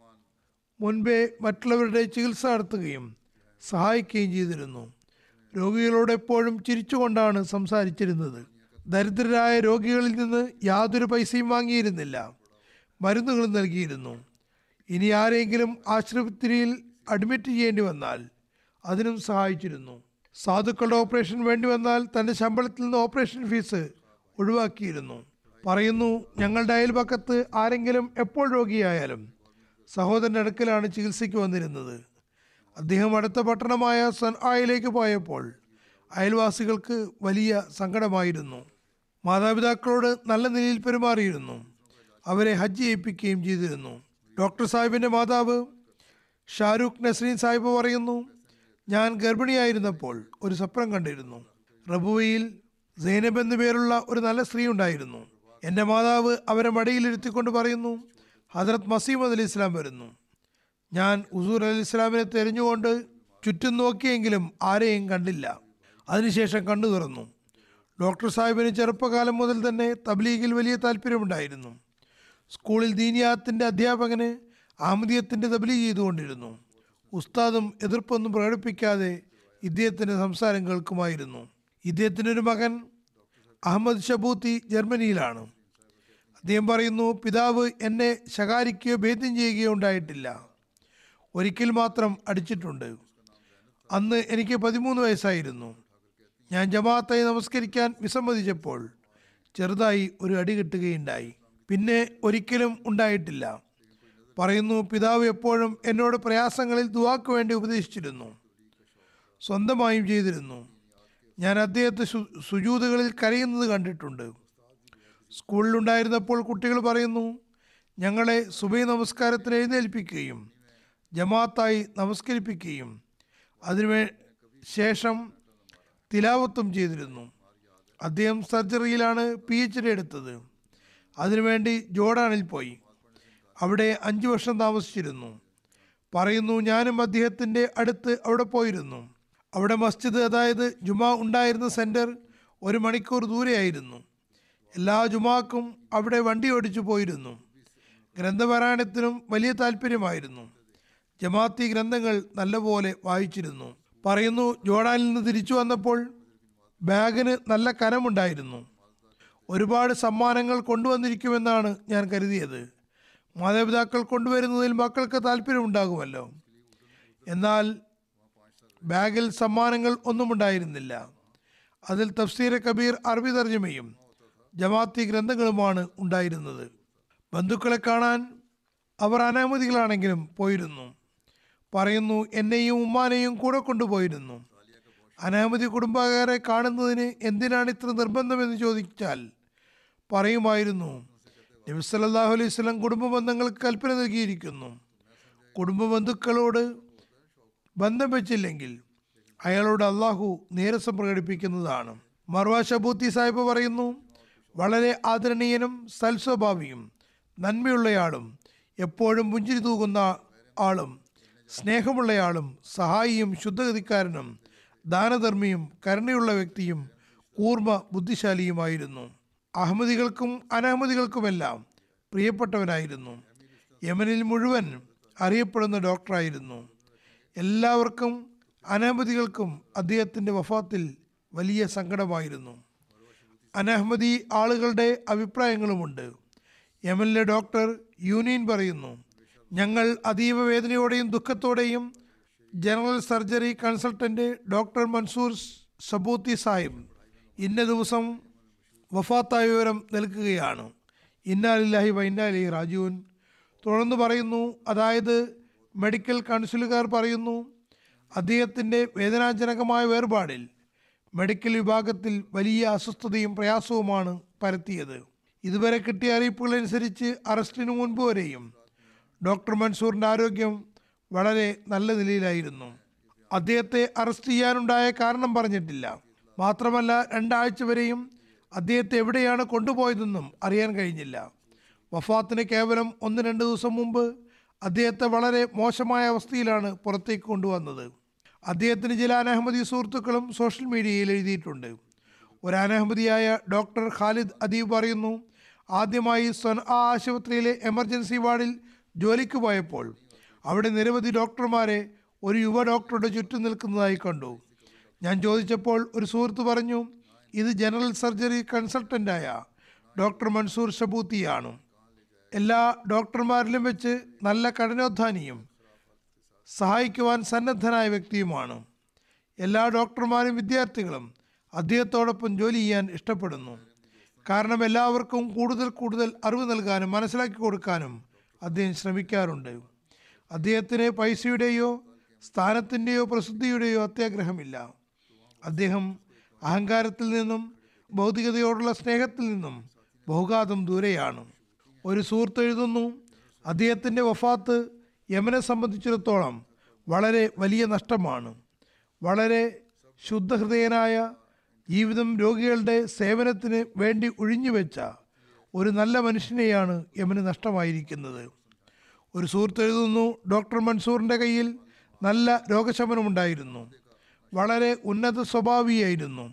മുൻപേ മറ്റുള്ളവരുടെ ചികിത്സ നടത്തുകയും സഹായിക്കുകയും ചെയ്തിരുന്നു രോഗികളോട് എപ്പോഴും ചിരിച്ചുകൊണ്ടാണ് സംസാരിച്ചിരുന്നത് ദരിദ്രരായ രോഗികളിൽ നിന്ന് യാതൊരു പൈസയും വാങ്ങിയിരുന്നില്ല മരുന്നുകൾ നൽകിയിരുന്നു ഇനി ആരെങ്കിലും ആശുപത്രിയിൽ അഡ്മിറ്റ് ചെയ്യേണ്ടി വന്നാൽ അതിനും സഹായിച്ചിരുന്നു സാധുക്കളുടെ ഓപ്പറേഷൻ വേണ്ടി വന്നാൽ തൻ്റെ ശമ്പളത്തിൽ നിന്ന് ഓപ്പറേഷൻ ഫീസ് ഒഴിവാക്കിയിരുന്നു പറയുന്നു ഞങ്ങളുടെ അയൽപക്കത്ത് ആരെങ്കിലും എപ്പോൾ രോഗിയായാലും സഹോദരൻ്റെ അടുക്കലാണ് ചികിത്സയ്ക്ക് വന്നിരുന്നത് അദ്ദേഹം അടുത്ത പട്ടണമായ സൻആയിലേക്ക് പോയപ്പോൾ അയൽവാസികൾക്ക് വലിയ സങ്കടമായിരുന്നു മാതാപിതാക്കളോട് നല്ല നിലയിൽ പെരുമാറിയിരുന്നു അവരെ ഹജ്ജ് ചെയ്യിപ്പിക്കുകയും ചെയ്തിരുന്നു ഡോക്ടർ സാഹിബിൻ്റെ മാതാവ് ഷാരൂഖ് നസ്രീൻ സാഹിബ് പറയുന്നു ഞാൻ ഗർഭിണിയായിരുന്നപ്പോൾ ഒരു സ്വപ്നം കണ്ടിരുന്നു റബുവയിൽ സൈനബ് എന്നു പേരുള്ള ഒരു നല്ല സ്ത്രീ ഉണ്ടായിരുന്നു എൻ്റെ മാതാവ് അവരെ മടിയിലിരുത്തിക്കൊണ്ട് പറയുന്നു ഹജറത് മസീമദ് അലി ഇസ്ലാം വരുന്നു ഞാൻ ഉസൂർ അലി ഇസ്ലാമിനെ തെരഞ്ഞുകൊണ്ട് ചുറ്റും നോക്കിയെങ്കിലും ആരെയും കണ്ടില്ല അതിനുശേഷം കണ്ണു തുറന്നു ഡോക്ടർ സാഹിബിന് ചെറുപ്പകാലം മുതൽ തന്നെ തബ്ലീഗിൽ വലിയ താല്പര്യമുണ്ടായിരുന്നു സ്കൂളിൽ ദീനിയാത്തിൻ്റെ അധ്യാപകന് അഹമ്മദിയത്തിൻ്റെ തബ്ലീഗ് ചെയ്തുകൊണ്ടിരുന്നു ഉസ്താദും എതിർപ്പൊന്നും പ്രകടിപ്പിക്കാതെ ഇദ്ദേഹത്തിൻ്റെ സംസാരം കേൾക്കുമായിരുന്നു ഇദ്ദേഹത്തിനൊരു മകൻ അഹമ്മദ് ഷബൂത്തി ജർമ്മനിയിലാണ് അദ്ദേഹം പറയുന്നു പിതാവ് എന്നെ ശകാരിക്കുകയോ ഭേദ്യം ചെയ്യുകയോ ഉണ്ടായിട്ടില്ല ഒരിക്കൽ മാത്രം അടിച്ചിട്ടുണ്ട് അന്ന് എനിക്ക് പതിമൂന്ന് വയസ്സായിരുന്നു ഞാൻ ജമാഅത്തായി നമസ്കരിക്കാൻ വിസമ്മതിച്ചപ്പോൾ ചെറുതായി ഒരു അടി കിട്ടുകയുണ്ടായി പിന്നെ ഒരിക്കലും ഉണ്ടായിട്ടില്ല പറയുന്നു പിതാവ് എപ്പോഴും എന്നോട് പ്രയാസങ്ങളിൽ ദുവാക്ക് വേണ്ടി ഉപദേശിച്ചിരുന്നു സ്വന്തമായും ചെയ്തിരുന്നു ഞാൻ അദ്ദേഹത്തെ സു സുജൂതുകളിൽ കരയുന്നത് കണ്ടിട്ടുണ്ട് സ്കൂളിലുണ്ടായിരുന്നപ്പോൾ കുട്ടികൾ പറയുന്നു ഞങ്ങളെ സുബൈ നമസ്കാരത്തിന് എഴുന്നേൽപ്പിക്കുകയും ജമാഅത്തായി നമസ്കരിപ്പിക്കുകയും അതിനുവേ ശേഷം തിലാവത്തും ചെയ്തിരുന്നു അദ്ദേഹം സർജറിയിലാണ് പി എച്ച് ഡി എടുത്തത് അതിനുവേണ്ടി ജോർഡാനിൽ പോയി അവിടെ അഞ്ച് വർഷം താമസിച്ചിരുന്നു പറയുന്നു ഞാനും അദ്ദേഹത്തിൻ്റെ അടുത്ത് അവിടെ പോയിരുന്നു അവിടെ മസ്ജിദ് അതായത് ജുമാ ഉണ്ടായിരുന്ന സെൻറ്റർ ഒരു മണിക്കൂർ ദൂരെയായിരുന്നു എല്ലാ ജുമാക്കും അവിടെ വണ്ടി ഓടിച്ചു പോയിരുന്നു ഗ്രന്ഥപാരായണത്തിനും വലിയ താല്പര്യമായിരുന്നു ജമാഅത്തി ഗ്രന്ഥങ്ങൾ നല്ലപോലെ വായിച്ചിരുന്നു പറയുന്നു ജോർഡാനിൽ നിന്ന് തിരിച്ചു വന്നപ്പോൾ ബാഗിന് നല്ല കനമുണ്ടായിരുന്നു ഒരുപാട് സമ്മാനങ്ങൾ കൊണ്ടുവന്നിരിക്കുമെന്നാണ് ഞാൻ കരുതിയത് മാതാപിതാക്കൾ കൊണ്ടുവരുന്നതിൽ മക്കൾക്ക് താല്പര്യമുണ്ടാകുമല്ലോ എന്നാൽ ബാഗിൽ സമ്മാനങ്ങൾ ഒന്നും ഉണ്ടായിരുന്നില്ല അതിൽ തഫ്സീർ കബീർ അറബി തർജ്ജമയും ജമാഅത്തി ഗ്രന്ഥങ്ങളുമാണ് ഉണ്ടായിരുന്നത് ബന്ധുക്കളെ കാണാൻ അവർ അനാമതികളാണെങ്കിലും പോയിരുന്നു പറയുന്നു എന്നെയും ഉമ്മാനെയും കൂടെ കൊണ്ടുപോയിരുന്നു അനാമതി കുടുംബക്കാരെ കാണുന്നതിന് എന്തിനാണ് ഇത്ര നിർബന്ധമെന്ന് ചോദിച്ചാൽ പറയുമായിരുന്നു നബി സല്ലല്ലാഹു അലൈഹി വസല്ലം കുടുംബ ബന്ധങ്ങൾക്ക് കൽപ്പന നൽകിയിരിക്കുന്നു കുടുംബ ബന്ധുക്കളോട് ബന്ധം വെച്ചില്ലെങ്കിൽ അയാളോട് അള്ളാഹു നീരസം പ്രകടിപ്പിക്കുന്നതാണ് മർവ ഷബൂത്തി സാഹിബ് പറയുന്നു വളരെ ആദരണീയനും സൽസ്വഭാവിയും നന്മയുള്ളയാളും എപ്പോഴും പുഞ്ചിരി തൂകുന്ന ആളും സ്നേഹമുള്ളയാളും സഹായിയും ശുദ്ധഗതിക്കാരനും ദാനധർമ്മിയും കരുണയുള്ള വ്യക്തിയും കൂർമ്മ ബുദ്ധിശാലിയുമായിരുന്നു അഹമ്മദികൾക്കും അനഹമ്മദികൾക്കുമെല്ലാം പ്രിയപ്പെട്ടവനായിരുന്നു യമനിൽ മുഴുവൻ അറിയപ്പെടുന്ന ഡോക്ടറായിരുന്നു എല്ലാവർക്കും അനഹമ്മദികൾക്കും അദ്ദേഹത്തിൻ്റെ വഫാത്തിൽ വലിയ സങ്കടമായിരുന്നു അനഹമ്മദി ആളുകളുടെ അഭിപ്രായങ്ങളുമുണ്ട് യമനിലെ ഡോക്ടർ യൂനിയൻ പറയുന്നു ഞങ്ങൾ അതീവ വേദനയോടെയും ദുഃഖത്തോടെയും general surgery consultant doctor Mansoor Sabooti Sahib ഇന്ന ദിവസം വഫാത്തായ വിവരം നൽകുകയാണ് ഇന്നാലില്ലാഹി വൈന്നാലി രാജുവിൻ തുടർന്ന് പറയുന്നു അതായത് മെഡിക്കൽ കൗൺസിലുകാർ പറയുന്നു അദ്ദേഹത്തിൻ്റെ വേദനാജനകമായ വേർപാടിൽ മെഡിക്കൽ വിഭാഗത്തിൽ വലിയ അസ്വസ്ഥതയും പ്രയാസവുമാണ് പരത്തിയത് ഇതുവരെ കിട്ടിയ അറിയിപ്പുകളനുസരിച്ച് അറസ്റ്റിനു മുൻപ് വരെയും ഡോക്ടർ മൻസൂറിൻ്റെ ആരോഗ്യം വളരെ നല്ല നിലയിലായിരുന്നു അദ്ദേഹത്തെ അറസ്റ്റ് ചെയ്യാനുണ്ടായ കാരണം പറഞ്ഞിട്ടില്ല മാത്രമല്ല രണ്ടാഴ്ച വരെയും അദ്ദേഹത്തെ എവിടെയാണ് കൊണ്ടുപോയതെന്നും അറിയാൻ കഴിഞ്ഞില്ല വഫാത്തിന് കേവലം ഒന്ന് രണ്ട് ദിവസം മുമ്പ് അദ്ദേഹത്തെ വളരെ മോശമായ അവസ്ഥയിലാണ് പുറത്തേക്ക് കൊണ്ടുവന്നത് അദ്ദേഹത്തിന് ചില അനഹമ്മദി സുഹൃത്തുക്കളും സോഷ്യൽ മീഡിയയിൽ എഴുതിയിട്ടുണ്ട് ഒരു അനഹമ്മദിയായ ഡോക്ടർ ഖാലിദ് അദീബ് പറയുന്നു ആദ്യമായി സ്വൻ ആ ആശുപത്രിയിലെ എമർജൻസി വാർഡിൽ ജോലിക്ക് പോയപ്പോൾ അവിടെ നിരവധി ഡോക്ടർമാരെ ഒരു യുവ ഡോക്ടറുടെ ചുറ്റും നിൽക്കുന്നതായി കണ്ടു ഞാൻ ചോദിച്ചപ്പോൾ ഒരു സുഹൃത്ത് പറഞ്ഞു ഇത് ജനറൽ സർജറി കൺസൾട്ടൻ്റായ ഡോക്ടർ മൻസൂർ ഷബൂത്തിയാണ് എല്ലാ ഡോക്ടർമാരിലും വെച്ച് നല്ല കഠിനോദ്ധാനിയും സഹായിക്കുവാൻ സന്നദ്ധനായ വ്യക്തിയുമാണ് എല്ലാ ഡോക്ടർമാരും വിദ്യാർത്ഥികളും അദ്ദേഹത്തോടൊപ്പം ജോലി ചെയ്യാൻ ഇഷ്ടപ്പെടുന്നു കാരണം എല്ലാവർക്കും കൂടുതൽ കൂടുതൽ അറിവ് നൽകാനും മനസ്സിലാക്കി കൊടുക്കാനും അദ്ദേഹം ശ്രമിക്കാറുണ്ട് അദ്ദേഹത്തിന് പൈസയുടെയോ സ്ഥാനത്തിൻ്റെയോ പ്രസിദ്ധിയുടെയോ അത്യാഗ്രഹമില്ല അദ്ദേഹം അഹങ്കാരത്തിൽ നിന്നും ഭൗതികതയോടുള്ള സ്നേഹത്തിൽ നിന്നും ബഹുഘാതം ദൂരെയാണ് ഒരു സുഹൃത്ത് എഴുതുന്നു അദ്ദേഹത്തിൻ്റെ വഫാത്ത് യമനെ സംബന്ധിച്ചിടത്തോളം വളരെ വലിയ നഷ്ടമാണ് വളരെ ശുദ്ധഹൃദയനായ ജീവിതം രോഗികളുടെ സേവനത്തിന് വേണ്ടി ഒഴിഞ്ഞുവെച്ച ഒരു നല്ല മനുഷ്യനെയാണ് യമന് നഷ്ടമായിരിക്കുന്നത് ഒരു സുഹൃത്ത് എഴുതുന്നു ഡോക്ടർ മൻസൂറിൻ്റെ കയ്യിൽ നല്ല രോഗശമനമുണ്ടായിരുന്നു വളരെ ഉന്നത സ്വഭാവിയായിരുന്നു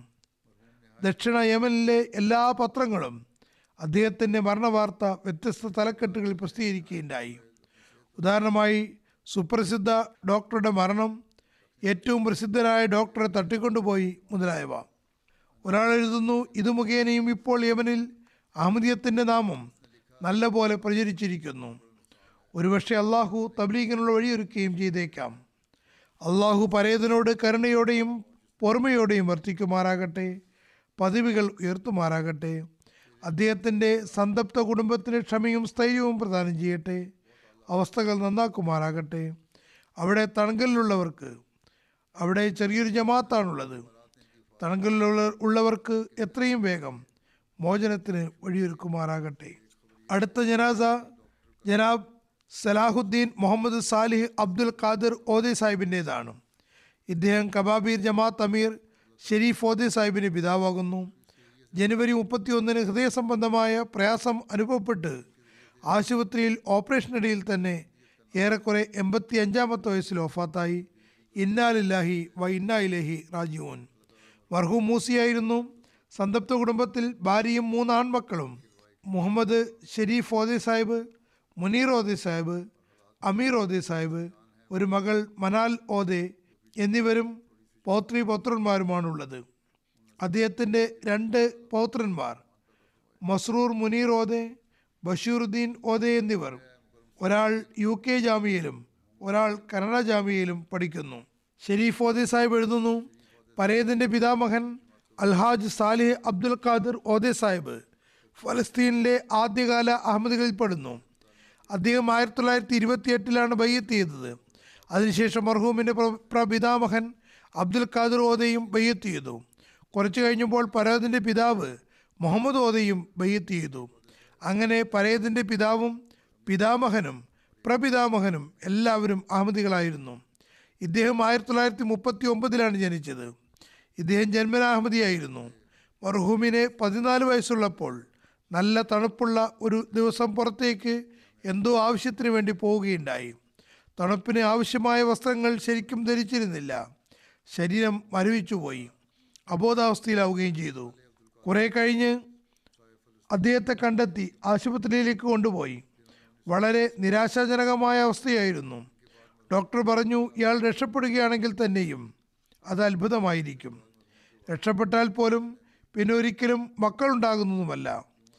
ദക്ഷിണ യമനിലെ എല്ലാ പത്രങ്ങളും അദ്ദേഹത്തിൻ്റെ മരണവാർത്ത വ്യത്യസ്ത തലക്കെട്ടുകളിൽ പ്രസിദ്ധീകരിക്കുകയുണ്ടായി ഉദാഹരണമായി സുപ്രസിദ്ധ ഡോക്ടറുടെ മരണം ഏറ്റവും പ്രസിദ്ധനായ ഡോക്ടറെ തട്ടിക്കൊണ്ടുപോയി മുതലായവ ഒരാൾ എഴുതുന്നു ഇത് മുഖേനയും ഇപ്പോൾ യമനിൽ അഹമ്മദിയത്തിൻ്റെ നാമം നല്ലപോലെ പ്രചരിച്ചിരിക്കുന്നു ഒരുപക്ഷെ അള്ളാഹു തബ്ലീഗിനുള്ള വഴിയൊരുക്കുകയും ചെയ്തേക്കാം അള്ളാഹു പരേതനോട് കരുണയോടെയും പൊറുമയോടെയും വർത്തിക്കുമാറാകട്ടെ പദവികൾ ഉയർത്തുമാറാകട്ടെ അദ്ദേഹത്തിൻ്റെ സന്തപ്ത കുടുംബത്തിന് ക്ഷമയും സ്ഥൈര്യവും പ്രദാനം ചെയ്യട്ടെ അവസ്ഥകൾ നന്നാക്കുമാറാകട്ടെ അവിടെ തണങ്കലിലുള്ളവർക്ക് അവിടെ ചെറിയൊരു ജമാത്താണുള്ളത് തണങ്കലിലുള്ള ഉള്ളവർക്ക് എത്രയും വേഗം മോചനത്തിന് വഴിയൊരുക്കുമാറാകട്ടെ അടുത്ത ജനാസ ജനാബ് Salahuddin Muhammad Salih Abdul Qadir Ode സാഹിബിൻ്റേതാണ് ഇദ്ദേഹം കബാബീർ ജമാഅത്ത് അമീർ ഷെരീഫ് ഓദെ സാഹിബിന് പിതാവാകുന്നു ജനുവരി മുപ്പത്തിയൊന്നിന് ഹൃദയ സംബന്ധമായ പ്രയാസം അനുഭവപ്പെട്ട് ആശുപത്രിയിൽ ഓപ്പറേഷനിടയിൽ തന്നെ ഏറെക്കുറെ എൺപത്തി അഞ്ചാമത്തെ വയസ്സിൽ ഒഫാത്തായി ഇന്നാലില്ലാഹി വ ഇന്നായിലേഹി റാജുവൻ മർഹൂം മൂസിയായിരുന്നു സന്തപ്ത കുടുംബത്തിൽ ഭാര്യയും മൂന്ന് ആൺമക്കളും മുഹമ്മദ് ഷെരീഫ് ഓദെ സാഹിബ് മുനീർ ഓദെ സാഹിബ് അമീർ ഓദെ സാഹിബ് ഒരു മകൾ മനാൽ ഓദെ എന്നിവരും പൗത്രി പൗത്രന്മാരുമാണുള്ളത് അദ്ദേഹത്തിൻ്റെ രണ്ട് പൗത്രന്മാർ മസ്രൂർ മുനീർ ഓദെ ബഷീറുദ്ദീൻ ഓദെ എന്നിവർ ഒരാൾ യു കെ ജാമ്യയിലും ഒരാൾ കന്നഡ ജാമ്യയിലും പഠിക്കുന്നു ഷെരീഫ് ഓദെ സാഹിബ് എഴുതുന്നു പരേതിൻ്റെ പിതാമഹൻ അൽഹാജ് Salih Abdul Qadir Ode Sahib ഫലസ്തീനിലെ ആദ്യകാല അഹമ്മദികളിൽപ്പെടുന്നു അദ്ദേഹം ആയിരത്തി തൊള്ളായിരത്തി ഇരുപത്തി എട്ടിലാണ് ബയ്യത്ത് ചെയ്തത് അതിനുശേഷം മർഹൂമിൻ്റെ പ്ര- പ്രപിതാമഹൻ അബ്ദുൽ ഖാദിർ ഓദയും ബയ്യത്ത് ചെയ്തു കുറച്ചു കഴിഞ്ഞപ്പോൾ പരേതിൻ്റെ പിതാവ് മുഹമ്മദ് ഓദയും ബയ്യത്ത് ചെയ്തു അങ്ങനെ പരേതിൻ്റെ പിതാവും പിതാമഹനും പ്രപിതാമഹനും എല്ലാവരും അഹമ്മദികളായിരുന്നു ഇദ്ദേഹം ആയിരത്തി തൊള്ളായിരത്തി മുപ്പത്തി ഒമ്പതിലാണ് ജനിച്ചത് ഇദ്ദേഹം ജന്മന അഹമ്മദിയായിരുന്നു മർഹൂമിന് പതിനാല് വയസ്സുള്ളപ്പോൾ നല്ല തണുപ്പുള്ള ഒരു ദിവസം പുറത്തേക്ക് എന്തോ ആവശ്യത്തിന് വേണ്ടി പോവുകയുണ്ടായി തണുപ്പിന് ആവശ്യമായ വസ്ത്രങ്ങൾ ശരിക്കും ധരിച്ചിരുന്നില്ല ശരീരം മരവിച്ചുപോയി അബോധാവസ്ഥയിലാവുകയും ചെയ്തു കുറേ കഴിഞ്ഞ് അദ്ദേഹത്തെ കണ്ടെത്തി ആശുപത്രിയിലേക്ക് കൊണ്ടുപോയി വളരെ നിരാശാജനകമായ അവസ്ഥയായിരുന്നു ഡോക്ടർ പറഞ്ഞു ഇയാൾ രക്ഷപ്പെടുകയാണെങ്കിൽ തന്നെയും അത് അത്ഭുതമായിരിക്കും രക്ഷപ്പെട്ടാൽ പോലും പിന്നെ ഒരിക്കലും മക്കളുണ്ടാകുന്നതുമല്ല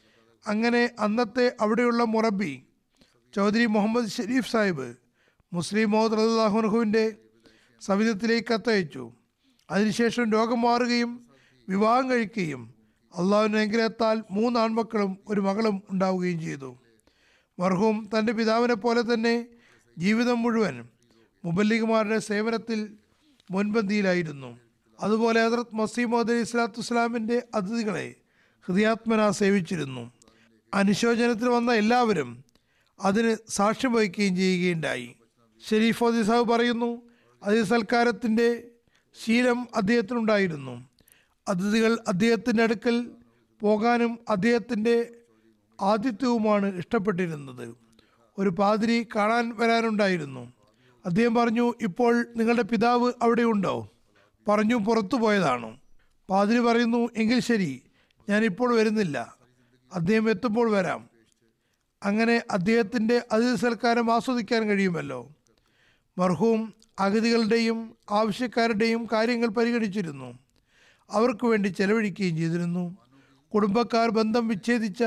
അങ്ങനെ അന്നത്തെ അവിടെയുള്ള മുറബി ചൗധരി മുഹമ്മദ് ഷരീഫ് സാഹിബ് മുസ്ലിം മോഹദ് റഹുവിൻ്റെ സവിധത്തിലേക്ക് കത്തയച്ചു അതിനുശേഷം രോഗം മാറുകയും വിവാഹം കഴിക്കുകയും അള്ളാഹുവിൻ്റെ അനുഗ്രഹത്താൽ മൂന്ന് ആൺമക്കളും ഒരു മകളും ഉണ്ടാവുകയും ചെയ്തു മർഹൂം തൻ്റെ പിതാവിനെ പോലെ തന്നെ ജീവിതം മുഴുവൻ മുബല്ലിഗുമാരുടെ സേവനത്തിൽ മുൻപന്തിയിലായിരുന്നു അതുപോലെ ഹജറത് മസീമോദ് അലി സ്വലാത്തു വസ്സലാമിൻ്റെ അതിഥികളെ ഹൃദയാത്മന സേവിച്ചിരുന്നു അനുശോചനത്തിൽ വന്ന എല്ലാവരും അതിന് സാക്ഷ്യം വഹിക്കുകയും ചെയ്യുകയുണ്ടായി ഷെരീഫ് ഓദി സാഹു പറയുന്നു അതിഥി സൽക്കാരത്തിൻ്റെ ശീലം അദ്ദേഹത്തിനുണ്ടായിരുന്നു അതിഥികൾ അദ്ദേഹത്തിൻ്റെ അടുക്കൽ പോകാനും അദ്ദേഹത്തിൻ്റെ ആതിഥ്യവുമാണ് ഇഷ്ടപ്പെട്ടിരുന്നത് ഒരു പാതിരി കാണാൻ വരാനുണ്ടായിരുന്നു അദ്ദേഹം പറഞ്ഞു ഇപ്പോൾ നിങ്ങളുടെ പിതാവ് അവിടെയുണ്ടോ പറഞ്ഞു പുറത്തു പോയതാണ് പാതിരി പറയുന്നു എങ്കിൽ ശരി ഞാൻ ഇപ്പോൾ വരുന്നില്ല അദ്ദേഹം എത്തുമ്പോൾ വരാം അങ്ങനെ അദ്ദേഹത്തിൻ്റെ അതിഥി സൽക്കാരം ആസ്വദിക്കാൻ കഴിയുമല്ലോ മർഹൂം അഗതികളുടെയും ആവശ്യക്കാരുടെയും കാര്യങ്ങൾ പരിഗണിച്ചിരുന്നു അവർക്ക് വേണ്ടി ചെലവഴിക്കുകയും ചെയ്തിരുന്നു കുടുംബക്കാർ ബന്ധം വിച്ഛേദിച്ച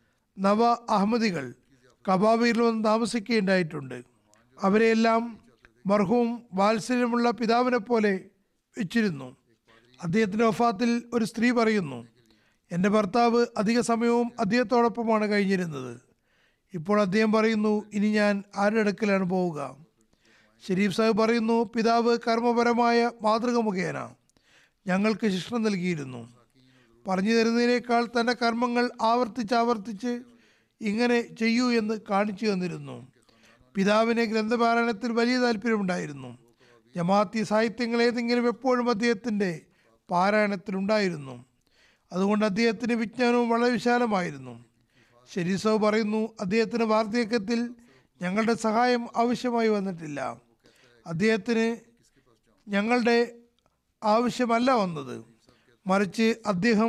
നവ അഹമ്മദികൾ കബാബയിൽ വന്ന് താമസിക്കുകയുണ്ടായിട്ടുണ്ട് അവരെയെല്ലാം മർഹൂം വാത്സല്യമുള്ള പിതാവിനെ പോലെ വെച്ചിരുന്നു അദ്ദേഹത്തിൻ്റെ വഫാത്തിൽ ഒരു സ്ത്രീ പറയുന്നു എൻ്റെ ഭർത്താവ് അധിക സമയവും അദ്ദേഹത്തോടൊപ്പമാണ് കഴിഞ്ഞിരുന്നത് ഇപ്പോൾ അദ്ദേഹം പറയുന്നു ഇനി ഞാൻ ആരുടെ അടുക്കലാണ് പോവുക ഷെരീഫ് സാഹിബ് പറയുന്നു പിതാവ് കർമ്മപരമായ മാതൃക മുഖേന ഞങ്ങൾക്ക് ശിക്ഷണം നൽകിയിരുന്നു പറഞ്ഞു തരുന്നതിനേക്കാൾ തൻ്റെ കർമ്മങ്ങൾ ആവർത്തിച്ച് ആവർത്തിച്ച് ഇങ്ങനെ ചെയ്യൂ എന്ന് കാണിച്ചു തന്നിരുന്നു പിതാവിന് ഗ്രന്ഥപാരായണത്തിൽ വലിയ താല്പര്യമുണ്ടായിരുന്നു ജമാഅത്തി സാഹിത്യങ്ങൾ ഏതെങ്കിലും എപ്പോഴും അദ്ദേഹത്തിൻ്റെ പാരായണത്തിലുണ്ടായിരുന്നു അതുകൊണ്ട് അദ്ദേഹത്തിന് വിജ്ഞാനവും വളരെ വിശാലമായിരുന്നു ഷെരീസവ് പറയുന്നു അദ്ദേഹത്തിന് വാർദ്ധക്യത്തിൽ ഞങ്ങളുടെ സഹായം ആവശ്യമായി വന്നിട്ടില്ല അദ്ദേഹത്തിന് ഞങ്ങളുടെ ആവശ്യമല്ല വന്നത് മറിച്ച് അദ്ദേഹം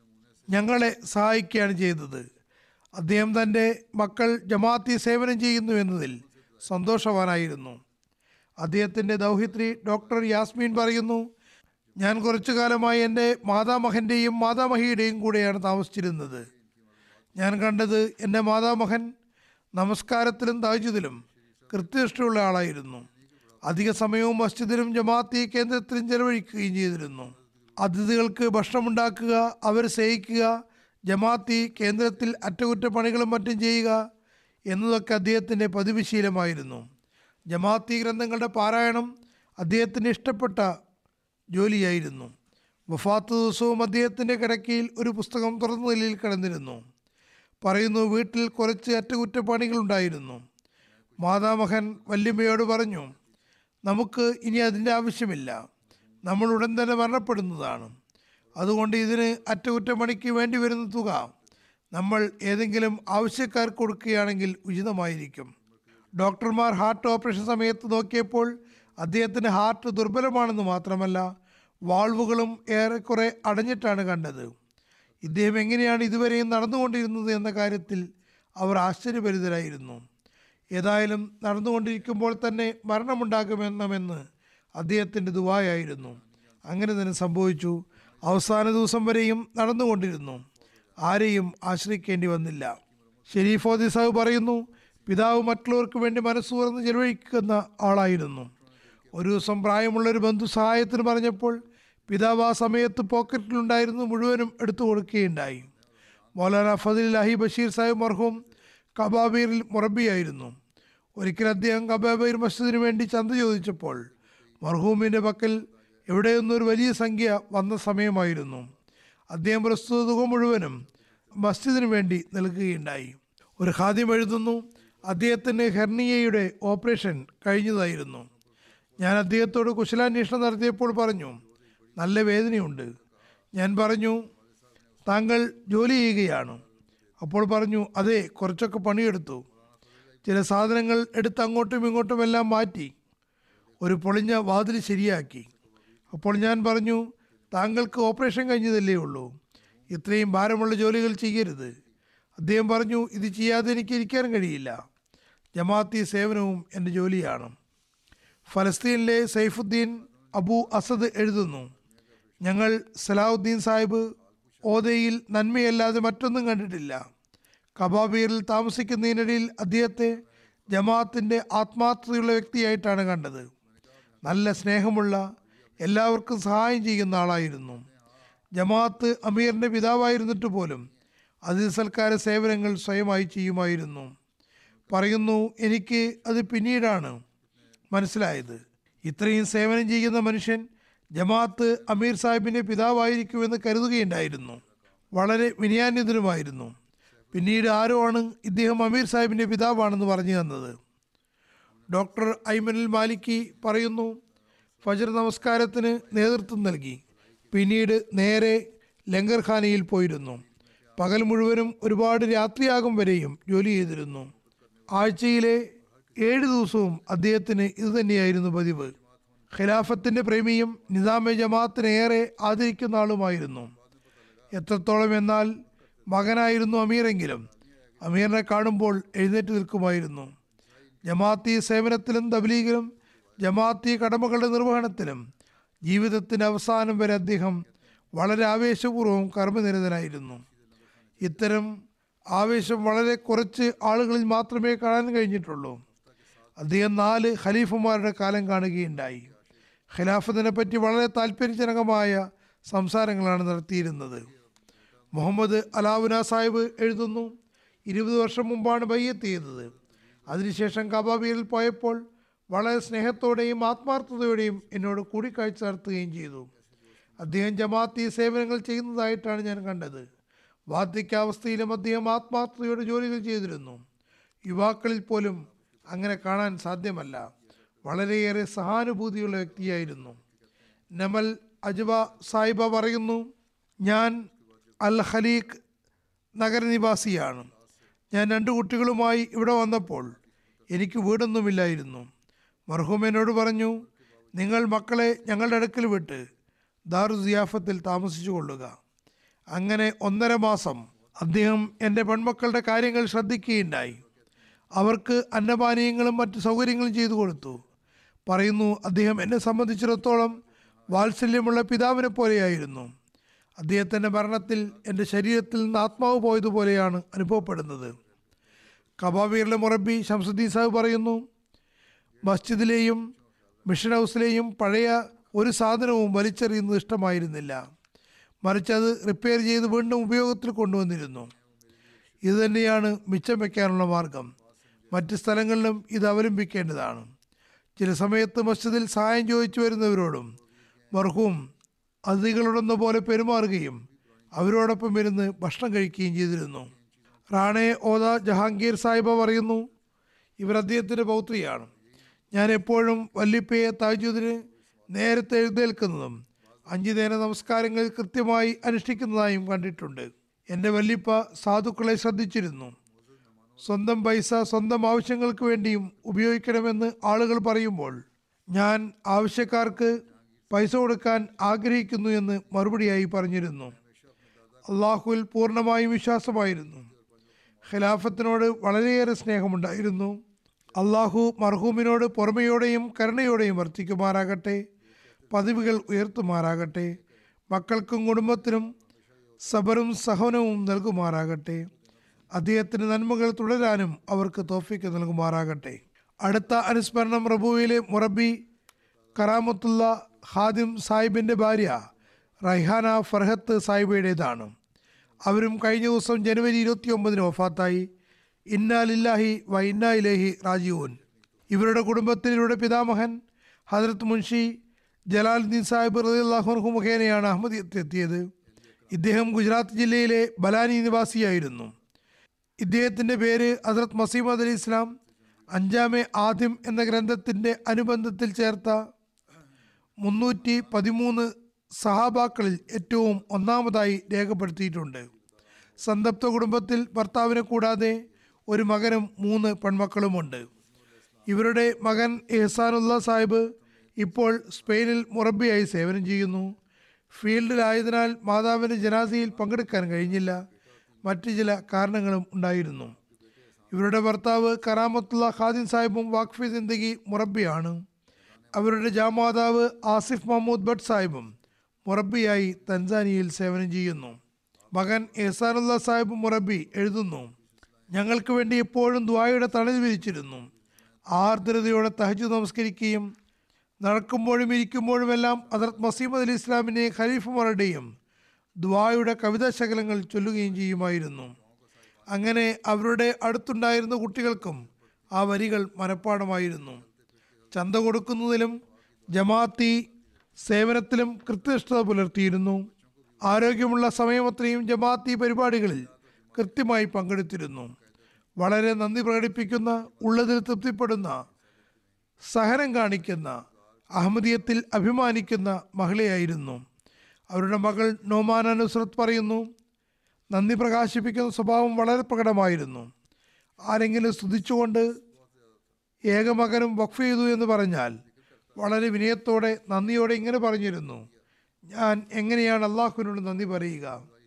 ഞങ്ങളെ സഹായിക്കുകയാണ് ചെയ്തത് അദ്ദേഹം തൻ്റെ മക്കൾ ജമാഅത്തി സേവനം ചെയ്യുന്നു എന്നതിൽ സന്തോഷവാനായിരുന്നു അദ്ദേഹത്തിൻ്റെ ദൗഹിത്രി ഡോക്ടർ യാസ്മീൻ പറയുന്നു ഞാൻ കുറച്ചു കാലമായി എൻ്റെ മാതാമഹൻ്റെയും മാതാമഹിയുടെയും കൂടെയാണ് താമസിച്ചിരുന്നത് ഞാൻ കണ്ടത് എൻ്റെ മാതാമഹൻ നമസ്കാരത്തിലും താജുദിലും കൃത്യനിഷ്ഠയുള്ള ആളായിരുന്നു അധിക സമയവും മസ്ജിദിലും ജമാഅത്തി കേന്ദ്രത്തിലും ചെലവഴിക്കുകയും ചെയ്തിരുന്നു അതിഥികൾക്ക് ഭക്ഷണമുണ്ടാക്കുക അവരെ സേവിക്കുക ജമാഅത്തി കേന്ദ്രത്തിൽ അറ്റകുറ്റപ്പണികളും മറ്റും ചെയ്യുക എന്നതൊക്കെ അദ്ദേഹത്തിൻ്റെ പതിവ് ശീലമായിരുന്നു ജമാഅത്തി ഗ്രന്ഥങ്ങളുടെ പാരായണം അദ്ദേഹത്തിന് ഇഷ്ടപ്പെട്ട ജോലിയായിരുന്നു വഫാത്ത് ദിവസവും അദ്ദേഹത്തിൻ്റെ കിടക്കയിൽ ഒരു പുസ്തകം തുറന്ന നിലയിൽ കിടന്നിരുന്നു പറയുന്നു വീട്ടിൽ കുറച്ച് അറ്റകുറ്റപ്പണികളുണ്ടായിരുന്നു മാതാമഹൻ വല്യമ്മയോട് പറഞ്ഞു നമുക്ക് ഇനി അതിൻ്റെ ആവശ്യമില്ല നമ്മൾ ഉടൻ തന്നെ മരണപ്പെടുന്നതാണ് അതുകൊണ്ട് ഇതിന് അറ്റകുറ്റപ്പണിക്ക് വേണ്ടി വരുന്ന തുക നമ്മൾ ഏതെങ്കിലും ആവശ്യക്കാർക്ക് കൊടുക്കുകയാണെങ്കിൽ ഉചിതമായിരിക്കും ഡോക്ടർമാർ ഹാർട്ട് ഓപ്പറേഷൻ സമയത്ത് നോക്കിയപ്പോൾ അദ്ദേഹത്തിന് ഹാർട്ട് ദുർബലമാണെന്ന് മാത്രമല്ല വാൾവുകളും ഏറെക്കുറെ അടഞ്ഞിട്ടാണ് കണ്ടത് ഇദ്ദേഹം എങ്ങനെയാണ് ഇതുവരെയും നടന്നുകൊണ്ടിരുന്നത് എന്ന കാര്യത്തിൽ അവർ ആശ്ചര്യഭരിതരായിരുന്നു ഏതായാലും നടന്നുകൊണ്ടിരിക്കുമ്പോൾ തന്നെ മരണമുണ്ടാകുമെന്നമെന്ന് അദ്ദേഹത്തിൻ്റെ ദുബായായിരുന്നു അങ്ങനെ തന്നെ സംഭവിച്ചു അവസാന ദിവസം വരെയും നടന്നുകൊണ്ടിരുന്നു ആരെയും ആശ്രയിക്കേണ്ടി വന്നില്ല ഷെരീഫോദി സാഹു പറയുന്നു പിതാവ് മറ്റുള്ളവർക്ക് വേണ്ടി മനസ്സ് തുറന്ന് ചെലവഴിക്കുന്ന ആളായിരുന്നു ഒരു ദിവസം പ്രായമുള്ളൊരു ബന്ധു സഹായത്തിന് പറഞ്ഞപ്പോൾ പിതാവ് ആ സമയത്ത് പോക്കറ്റിലുണ്ടായിരുന്നു മുഴുവനും എടുത്തു കൊടുക്കുകയുണ്ടായി മൗലാന ഫതിലാഹി ബഷീർ സാഹിബ് മർഹൂം കബാബീറിൽ മുറബിയായിരുന്നു ഒരിക്കൽ അദ്ദേഹം കബാബീർ മസ്ജിദിന് വേണ്ടി ചന്ത ചോദിച്ചപ്പോൾ മർഹൂമിൻ്റെ പക്കൽ എവിടെയൊന്നൊരു വലിയ സംഖ്യ വന്ന സമയമായിരുന്നു അദ്ദേഹം പ്രസ്തുത തുക മുഴുവനും മസ്ജിദിന് വേണ്ടി നൽകുകയുണ്ടായി ഒരു ഖാദ്യം എഴുതുന്നു അദ്ദേഹത്തിന് ഹെർണിയയുടെ ഓപ്പറേഷൻ കഴിഞ്ഞതായിരുന്നു ഞാൻ അദ്ദേഹത്തോട് കുശലാന്വേഷണം നടത്തിയപ്പോൾ പറഞ്ഞു നല്ല വേദനയുണ്ട് ഞാൻ പറഞ്ഞു താങ്കൾ ജോലി ചെയ്യുകയാണ് അപ്പോൾ പറഞ്ഞു അതെ കുറച്ചൊക്കെ പണിയെടുത്തു ചില സാധനങ്ങൾ എടുത്ത് അങ്ങോട്ടും ഇങ്ങോട്ടും എല്ലാം മാറ്റി ഒരു പൊളിഞ്ഞ വാതിൽ ശരിയാക്കി അപ്പോൾ ഞാൻ പറഞ്ഞു താങ്കൾക്ക് ഓപ്പറേഷൻ കഴിഞ്ഞതല്ലേ ഉള്ളൂ ഇത്രയും ഭാരമുള്ള ജോലികൾ ചെയ്യരുത് അദ്ദേഹം പറഞ്ഞു ഇത് ചെയ്യാതെ എനിക്ക് ഇരിക്കാൻ കഴിയില്ല ജമാഅത്തി സേവനവും എൻ്റെ ജോലിയാണ് ഫലസ്തീനിലെ സൈഫുദ്ദീൻ അബു അസദ് എഴുതുന്നു ഞങ്ങൾ സലാഹുദ്ദീൻ സാഹിബ് ഓതയിൽ നന്മയല്ലാതെ മറ്റൊന്നും കണ്ടിട്ടില്ല കബാബീറിൽ താമസിക്കുന്നതിനിടയിൽ അദ്ദേഹത്തെ ജമാഅത്തിൻ്റെ ആത്മാർത്ഥതയുള്ള വ്യക്തിയായിട്ടാണ് കണ്ടത് നല്ല സ്നേഹമുള്ള എല്ലാവർക്കും സഹായം ചെയ്യുന്ന ആളായിരുന്നു ജമാഅത്ത് അമീറിന്റെ പിതാവായിരുന്നിട്ട് പോലും അതിഥി സൽക്കാര സേവനങ്ങൾ സ്വയമായി ചെയ്യുമായിരുന്നു പറയുന്നു എനിക്ക് അത് പിന്നീടാണ് മനസ്സിലായത് ഇത്രയും സേവനം ചെയ്യുന്ന മനുഷ്യൻ ജമാഅത്ത് അമീർ സാഹിബിന്റെ പിതാവായിരിക്കുമെന്ന് കരുതുകയുണ്ടായിരുന്നു വളരെ വിനയാന്യതനുമായിരുന്നു പിന്നീട് ആരോ ആണ് ഇദ്ദേഹം അമീർ സാഹിബിന്റെ പിതാവാണെന്ന് പറഞ്ഞു തന്നത് ഡോക്ടർ ഐമനുൽ മാലിക്കി പറയുന്നു ഫജർ നമസ്കാരത്തിന് നേതൃത്വം നൽകി പിന്നീട് നേരെ ലങ്കർഖാനയിൽ പോയിരുന്നു പകൽ മുഴുവനും ഒരുപാട് രാത്രിയാകും വരെയും ജോലി ചെയ്തിരുന്നു ആഴ്ചയിലെ ഏഴ് ദിവസവും അദ്ദേഹത്തിന് ഇതുതന്നെയായിരുന്നു പതിവ് ഖിലാഫത്തിന്റെ പ്രേമിയും നിസാമെ ജമാഅത്തിനെ ഏറെ ആദരിക്കുന്ന ആളുമായിരുന്നു എത്രത്തോളം എന്നാൽ മകനായിരുന്നു അമീറെങ്കിലും അമീറിനെ കാണുമ്പോൾ എഴുന്നേറ്റ് നിൽക്കുമായിരുന്നു ജമാഅത്തി സേവനത്തിലും തബ്ലീഗിലും ജമാഅത്തി കടമകളുടെ നിർവഹണത്തിലും ജീവിതത്തിന്റെ അവസാനം വരെ അദ്ദേഹം വളരെ ആവേശപൂർവ്വം കർമ്മനിരതനായിരുന്നു ഇത്തരം ആവേശം വളരെ കുറച്ച് ആളുകളിൽ മാത്രമേ കാണാൻ കഴിഞ്ഞിട്ടുള്ളൂ അദ്ദേഹം നാല് ഖലീഫുമാരുടെ കാലം കാണുകയുണ്ടായി ഖിലാഫത്തിനെ പറ്റി വളരെ താല്പര്യജനകമായ സംസാരങ്ങളാണ് നടത്തിയിരുന്നത് മുഹമ്മദ് അലാവുന സാഹിബ് എഴുതുന്നു ഇരുപത് വർഷം മുമ്പാണ് ബയ്യത്ത് ചെയ്തത് അതിനുശേഷം കബാബിയിൽ പോയപ്പോൾ വളരെ സ്നേഹത്തോടെയും ആത്മാർത്ഥതയോടെയും എന്നോട് കൂടിക്കാഴ്ച നടത്തുകയും ചെയ്തു അദ്ദേഹം ജമാഅത്തി സേവനങ്ങൾ ചെയ്യുന്നതായിട്ടാണ് ഞാൻ കണ്ടത് വാർദ്ധക്യാവസ്ഥയിലും അദ്ദേഹം ആത്മാർത്ഥതയോടെ ജോലികൾ ചെയ്തിരുന്നു യുവാക്കളിൽ പോലും അങ്ങനെ കാണാൻ സാധ്യമല്ല വളരെയേറെ സഹാനുഭൂതിയുള്ള വ്യക്തിയായിരുന്നു നമൽ അജ്വ സാഹിബ പറയുന്നു ഞാൻ അൽ ഖലീഖ് നഗരനിവാസിയാണ് ഞാൻ രണ്ട് കുട്ടികളുമായി ഇവിടെ വന്നപ്പോൾ എനിക്ക് വീടൊന്നുമില്ലായിരുന്നു മർഹൂം എന്നോട് പറഞ്ഞു നിങ്ങൾ മക്കളെ ഞങ്ങളുടെ അടുക്കൽ വിട്ട് ദാറു സിയാഫത്തിൽ താമസിച്ചു കൊള്ളുക അങ്ങനെ ഒന്നര മാസം അദ്ദേഹം എൻ്റെ പെൺമക്കളുടെ കാര്യങ്ങൾ ശ്രദ്ധിക്കുകയുണ്ടായി അവർക്ക് അന്നപാനീയങ്ങളും മറ്റു സൗകര്യങ്ങളും ചെയ്തു കൊടുത്തു പറയുന്നു അദ്ദേഹം എന്നെ സംബന്ധിച്ചിടത്തോളം വാത്സല്യമുള്ള പിതാവിനെ പോലെയായിരുന്നു അദ്ദേഹത്തിൻ്റെ മരണത്തിൽ എൻ്റെ ശരീരത്തിൽ നിന്ന് ആത്മാവ് പോയതുപോലെയാണ് അനുഭവപ്പെടുന്നത് കബാബീറിലെ മുറബി ഷംസുദ്ദീൻ സാഹിബ് പറയുന്നു മസ്ജിദിലെയും മിഷൻ ഹൗസിലെയും പഴയ ഒരു സാധനവും വലിച്ചെറിയുന്നത് ഇഷ്ടമായിരുന്നില്ല മറിച്ച് അത് റിപ്പയർ ചെയ്ത് വീണ്ടും ഉപയോഗത്തിൽ കൊണ്ടുവന്നിരുന്നു ഇത് തന്നെയാണ് മിച്ചം വയ്ക്കാനുള്ള മാർഗം മറ്റ് സ്ഥലങ്ങളിലും ഇത് അവലംബിക്കേണ്ടതാണ് ചില സമയത്ത് മസ്ജിദിൽ സഹായം ചോദിച്ചു വരുന്നവരോടും മർഹൂം അതിഥികളോടൊന്ന പോലെ പെരുമാറുകയും അവരോടൊപ്പം ഇരുന്ന് ഭക്ഷണം കഴിക്കുകയും ചെയ്തിരുന്നു റാണെ ഓദ ജഹാംഗീർ സാഹിബ പറയുന്നു ഇവർ അദ്ദേഹത്തിൻ്റെ പൗത്രിയാണ് ഞാൻ എപ്പോഴും വല്ലിപ്പയെ താജുദിന് നേരത്തെ എഴുന്നേൽക്കുന്നതും അഞ്ചു നേര നമസ്കാരങ്ങൾ കൃത്യമായി അനുഷ്ഠിക്കുന്നതായും കണ്ടിട്ടുണ്ട് എൻ്റെ വല്ലിപ്പ സാധുക്കളെ ശ്രദ്ധിച്ചിരുന്നു സ്വന്തം പൈസ സ്വന്തം ആവശ്യങ്ങൾക്ക് വേണ്ടിയും ഉപയോഗിക്കണമെന്ന് ആളുകൾ പറയുമ്പോൾ ഞാൻ ആവശ്യക്കാർക്ക് പൈസ കൊടുക്കാൻ ആഗ്രഹിക്കുന്നു എന്ന് മറുപടിയായി പറഞ്ഞിരുന്നു അള്ളാഹുവിൽ പൂർണ്ണമായും വിശ്വാസമായിരുന്നു ഖിലാഫത്തിനോട് വളരെയേറെ സ്നേഹമുണ്ടായിരുന്നു അള്ളാഹു മർഹൂമിനോട് പുറമയോടെയും കരുണയോടെയും വർത്തിക്കുമാറാകട്ടെ പദവികൾ ഉയർത്തുമാറാകട്ടെ മക്കൾക്കും കുടുംബത്തിനും സബറും സഹനവും നൽകുമാറാകട്ടെ അദ്ദേഹത്തിന് നന്മകൾ തുടരാനും അവർക്ക് തോഫിക്ക് നൽകുമാറാകട്ടെ അടുത്ത അനുസ്മരണം റബുവിലെ മുറബി കറാമത്തുള്ള ഹാദിം സാഹിബിൻ്റെ ഭാര്യ റൈഹാന ഫർഹത്ത് സാഹിബയുടേതാണ് അവരും കഴിഞ്ഞ ദിവസം ജനുവരി ഇരുപത്തി ഒമ്പതിന് വഫാത്തായി ഇന്നാലില്ലാഹി വ ഇന്നാ ഇലേഹി റാജീവൻ ഇവരുടെ കുടുംബത്തിലൂടെ പിതാമഹൻ ഹജറത്ത് മുൻഷി ജലാലുദ്ദീൻ സാഹിബ് റളിയല്ലാഹു മുഖേനയാണ് അഹമ്മദിയത്ത് എത്തിയത് ഇദ്ദേഹം ഗുജറാത്ത് ജില്ലയിലെ ബലാനി നിവാസിയായിരുന്നു ഇദ്ദേഹത്തിൻ്റെ പേര് ഹസരത് മസീമദ് അലി ഇസ്ലാം അഞ്ചാമെ ആദ്യം എന്ന ഗ്രന്ഥത്തിൻ്റെ അനുബന്ധത്തിൽ ചേർത്ത മുന്നൂറ്റി പതിമൂന്ന് സഹാബാക്കളിൽ ഏറ്റവും ഒന്നാമതായി രേഖപ്പെടുത്തിയിട്ടുണ്ട് സന്തപ്ത കുടുംബത്തിൽ ഭർത്താവിനെ കൂടാതെ ഒരു മകനും മൂന്ന് പെൺമക്കളുമുണ്ട് ഇവരുടെ മകൻ എഹ്സാനുള്ള സാഹിബ് ഇപ്പോൾ സ്പെയിനിൽ മുറബിയായി സേവനം ചെയ്യുന്നു ഫീൽഡിലായതിനാൽ മാതാവിന് ജനാസയിൽ പങ്കെടുക്കാൻ കഴിഞ്ഞില്ല മറ്റ് ചില കാരണങ്ങളും ഉണ്ടായിരുന്നു ഇവരുടെ ഭർത്താവ് കറാമത്തുള്ള ഖാദിൻ സാഹിബും വാഖഫി സിന്ദഗി മുറബിയാണ് അവരുടെ ജാമാതാവ് ആസിഫ് മഹമ്മൂദ് ഭട്ട് സാഹിബും മുറബിയായി തൻസാനിയയിൽ സേവനം ചെയ്യുന്നു മകൻ എഹ്സാനുള്ള സാഹിബ് മുറബി എഴുതുന്നു ഞങ്ങൾക്ക് വേണ്ടി എപ്പോഴും ദ്വായുടെ തണൽ വിരിച്ചിരുന്നു ആർദ്രതയോടെ തഹജു നമസ്കരിക്കുകയും നടക്കുമ്പോഴും ഇരിക്കുമ്പോഴുമെല്ലാം ഹജറത് മസീമദ് അലി ഇസ്ലാമിനെ ഖലീഫുമാരുടെയും ദ്വായുടെ കവിതാശകലങ്ങൾ ചൊല്ലുകയും ചെയ്യുമായിരുന്നു അങ്ങനെ അവരുടെ അടുത്തുണ്ടായിരുന്ന കുട്ടികൾക്കും ആ വരികൾ മനഃപ്പാടമായിരുന്നു ചന്ത കൊടുക്കുന്നതിലും ജമാഅത്തി സേവനത്തിലും കൃത്യനിഷ്ഠത പുലർത്തിയിരുന്നു ആരോഗ്യമുള്ള സമയമത്രയും ജമാഅത്തി പരിപാടികളിൽ കൃത്യമായി പങ്കെടുത്തിരുന്നു വളരെ നന്ദി പ്രകടിപ്പിക്കുന്ന ഉള്ളതിൽ തൃപ്തിപ്പെടുന്ന സഹനം കാണിക്കുന്ന അഹമ്മദീയത്തിൽ അഭിമാനിക്കുന്ന മഹിളയായിരുന്നു അവരുടെ മകൾ നോമാന നുസ്രത്ത് പറയുന്നു നന്ദി പ്രകാശിപ്പിക്കുന്ന സ്വഭാവം വളരെ പ്രകടമായിരുന്നു ആരെങ്കിലും സ്തുതിച്ചുകൊണ്ട് ഏകമകനും വഖഫ് ചെയ്തു എന്ന് പറഞ്ഞാൽ വളരെ വിനയത്തോടെ നന്ദിയോടെ ഇങ്ങനെ പറഞ്ഞിരുന്നു ഞാൻ എങ്ങനെയാണ് അള്ളാഹുവിനോട് നന്ദി പറയുക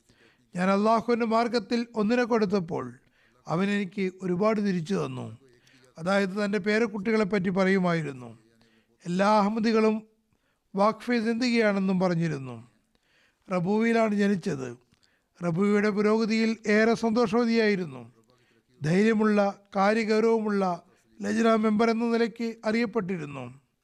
ഞാൻ അള്ളാഹുവിൻ്റെ മാർഗത്തിൽ ഒന്നിനെ കൊടുത്തപ്പോൾ അവൻ എനിക്ക് ഒരുപാട് തിരിച്ചു തന്നു അതായത് തൻ്റെ പേരക്കുട്ടികളെ പറ്റി പറയുമായിരുന്നു എല്ലാ അഹമ്മദികളും വാക്ഫെ ചിന്തിക്കുകയാണെന്നും പറഞ്ഞിരുന്നു റബുവിലാണ് ജനിച്ചത് റബുവിയുടെ പുരോഗതിയിൽ ഏറെ സന്തോഷവതിയായിരുന്നു ധൈര്യമുള്ള കാര്യഗൗരവമുള്ള ലജ്ന മെമ്പർ എന്ന നിലയ്ക്ക് അറിയപ്പെട്ടിരുന്നു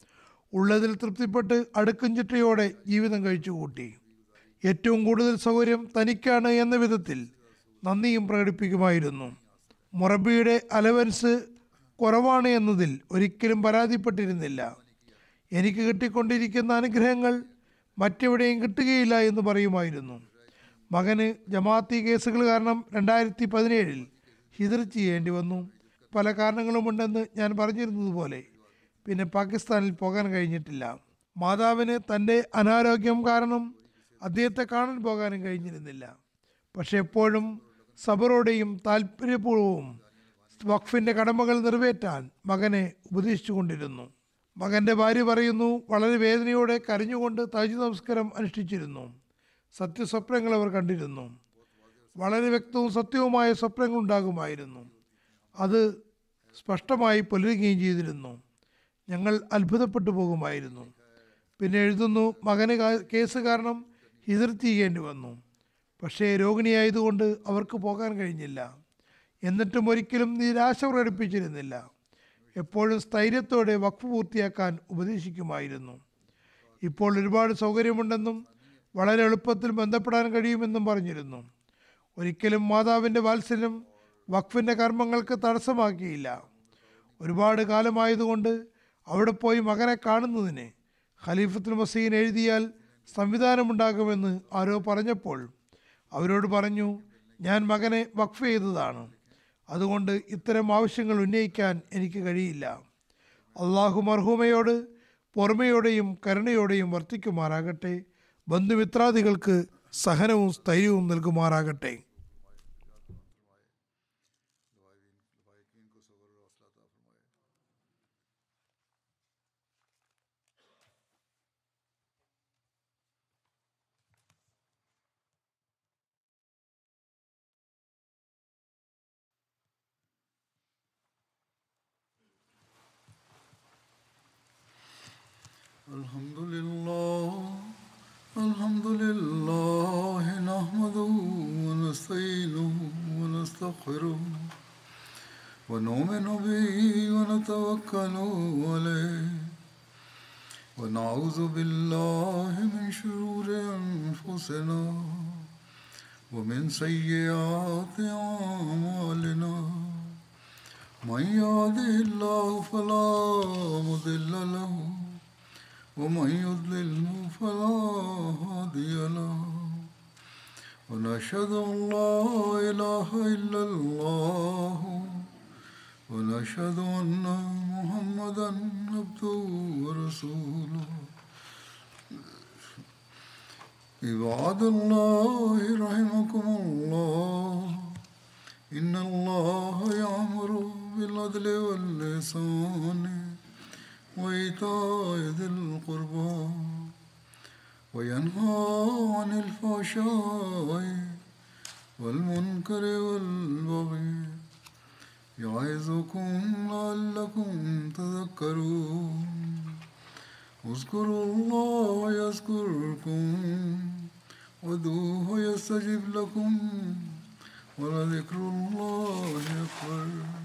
ഉള്ളതിൽ തൃപ്തിപ്പെട്ട് അടുക്കും ചിട്ടയോടെ ജീവിതം കഴിച്ചുകൂട്ടി ഏറ്റവും കൂടുതൽ സൗകര്യം തനിക്കാണ് എന്ന വിധത്തിൽ നന്ദിയും പ്രകടിപ്പിക്കുമായിരുന്നു മൊറബിയുടെ അലവൻസ് കുറവാണ് എന്നതിൽ ഒരിക്കലും പരാതിപ്പെട്ടിരുന്നില്ല എനിക്ക് കിട്ടിക്കൊണ്ടിരിക്കുന്ന അനുഗ്രഹങ്ങൾ മറ്റെവിടെയും കിട്ടുകയില്ല എന്ന് പറയുമായിരുന്നു മകന് ജമാഅത്തി കേസുകൾ കാരണം രണ്ടായിരത്തി പതിനേഴിൽ ഹിതർ ചെയ്യേണ്ടി വന്നു പല കാരണങ്ങളുമുണ്ടെന്ന് ഞാൻ പറഞ്ഞിരുന്നതുപോലെ പിന്നെ പാകിസ്ഥാനിൽ പോകാൻ കഴിഞ്ഞിട്ടില്ല മാതാവിന് തൻ്റെ അനാരോഗ്യം കാരണം അദ്ദേഹത്തെ കാണാൻ പോകാനും കഴിഞ്ഞിരുന്നില്ല പക്ഷെ എപ്പോഴും സബറോടെയും താല്പര്യപൂർവവും വഖഫിൻ്റെ കടമകൾ നിറവേറ്റാൻ മകനെ ഉപദേശിച്ചു കൊണ്ടിരുന്നു മകൻ്റെ ഭാര്യ പറയുന്നു വളരെ വേദനയോടെ കരഞ്ഞുകൊണ്ട് താജ് നമസ്കാരം അനുഷ്ഠിച്ചിരുന്നു സത്യസ്വപ്നങ്ങൾ അവർ കണ്ടിരുന്നു വളരെ വ്യക്തവും സത്യവുമായ സ്വപ്നങ്ങൾ ഉണ്ടാകുമായിരുന്നു അത് സ്പഷ്ടമായി പുലരുകയും ചെയ്തിരുന്നു ഞങ്ങൾ അത്ഭുതപ്പെട്ടു പോകുമായിരുന്നു പിന്നെ എഴുതുന്നു മകന് കാ- കേസ് കാരണം ഹിതർത്ത് ചെയ്യേണ്ടി വന്നു പക്ഷേ രോഗിണിയായതുകൊണ്ട് അവർക്ക് പോകാൻ കഴിഞ്ഞില്ല എന്നിട്ടും ഒരിക്കലും നിരാശ പ്രകടിപ്പിച്ചിരുന്നില്ല എപ്പോഴും സ്ഥൈര്യത്തോടെ വഖഫ് പൂർത്തിയാക്കാൻ ഉപദേശിക്കുമായിരുന്നു ഇപ്പോൾ ഒരുപാട് സൗകര്യമുണ്ടെന്നും വളരെ എളുപ്പത്തിൽ ബന്ധപ്പെടാൻ കഴിയുമെന്നും പറഞ്ഞിരുന്നു ഒരിക്കലും മാതാവിൻ്റെ വാത്സല്യം വഖഫിൻ്റെ കർമ്മങ്ങൾക്ക് തടസ്സമാക്കിയില്ല ഒരുപാട് കാലമായതുകൊണ്ട് അവിടെ പോയി മകനെ കാണുന്നതിന് ഖലീഫത്തുൽ മസീൻ എഴുതിയാൽ സംവിധാനമുണ്ടാകുമെന്ന് ആരോ പറഞ്ഞപ്പോൾ അവരോട് പറഞ്ഞു ഞാൻ മകനെ വഖഫ് ചെയ്തതാണ് അതുകൊണ്ട് ഇത്തരം ആവശ്യങ്ങൾ ഉന്നയിക്കാൻ എനിക്ക് കഴിയില്ല അള്ളാഹു മർഹൂമയോട് പൊറമയോടെയും കരുണയോടെയും വർത്തിക്കുമാറാകട്ടെ ബന്ധുമിത്രാദികൾക്ക് സഹനവും സ്ഥൈര്യവും നൽകുമാറാകട്ടെ الحمد لله الحمد لله نحمده ونستعينه ونستغفره ونؤمن به ونتوكل عليه ونعوذ بالله من شرور أنفسنا ومن سيئات أعمالنا من يهده الله فلا مضل له ومن يضلل فلا هادي له ونشهد ان لا اله الا الله ونشهد ان محمدا عبده ورسوله عباد الله رحمكم الله إن الله يأمر بالعدل واللسان وإيتاء ذي القربى وينهى عن الفحشاء والمنكر والبغي يعظكم لعلكم تذكرون اذكروا الله يذكركم ودوه يستجب لكم ولذكر الله أكبر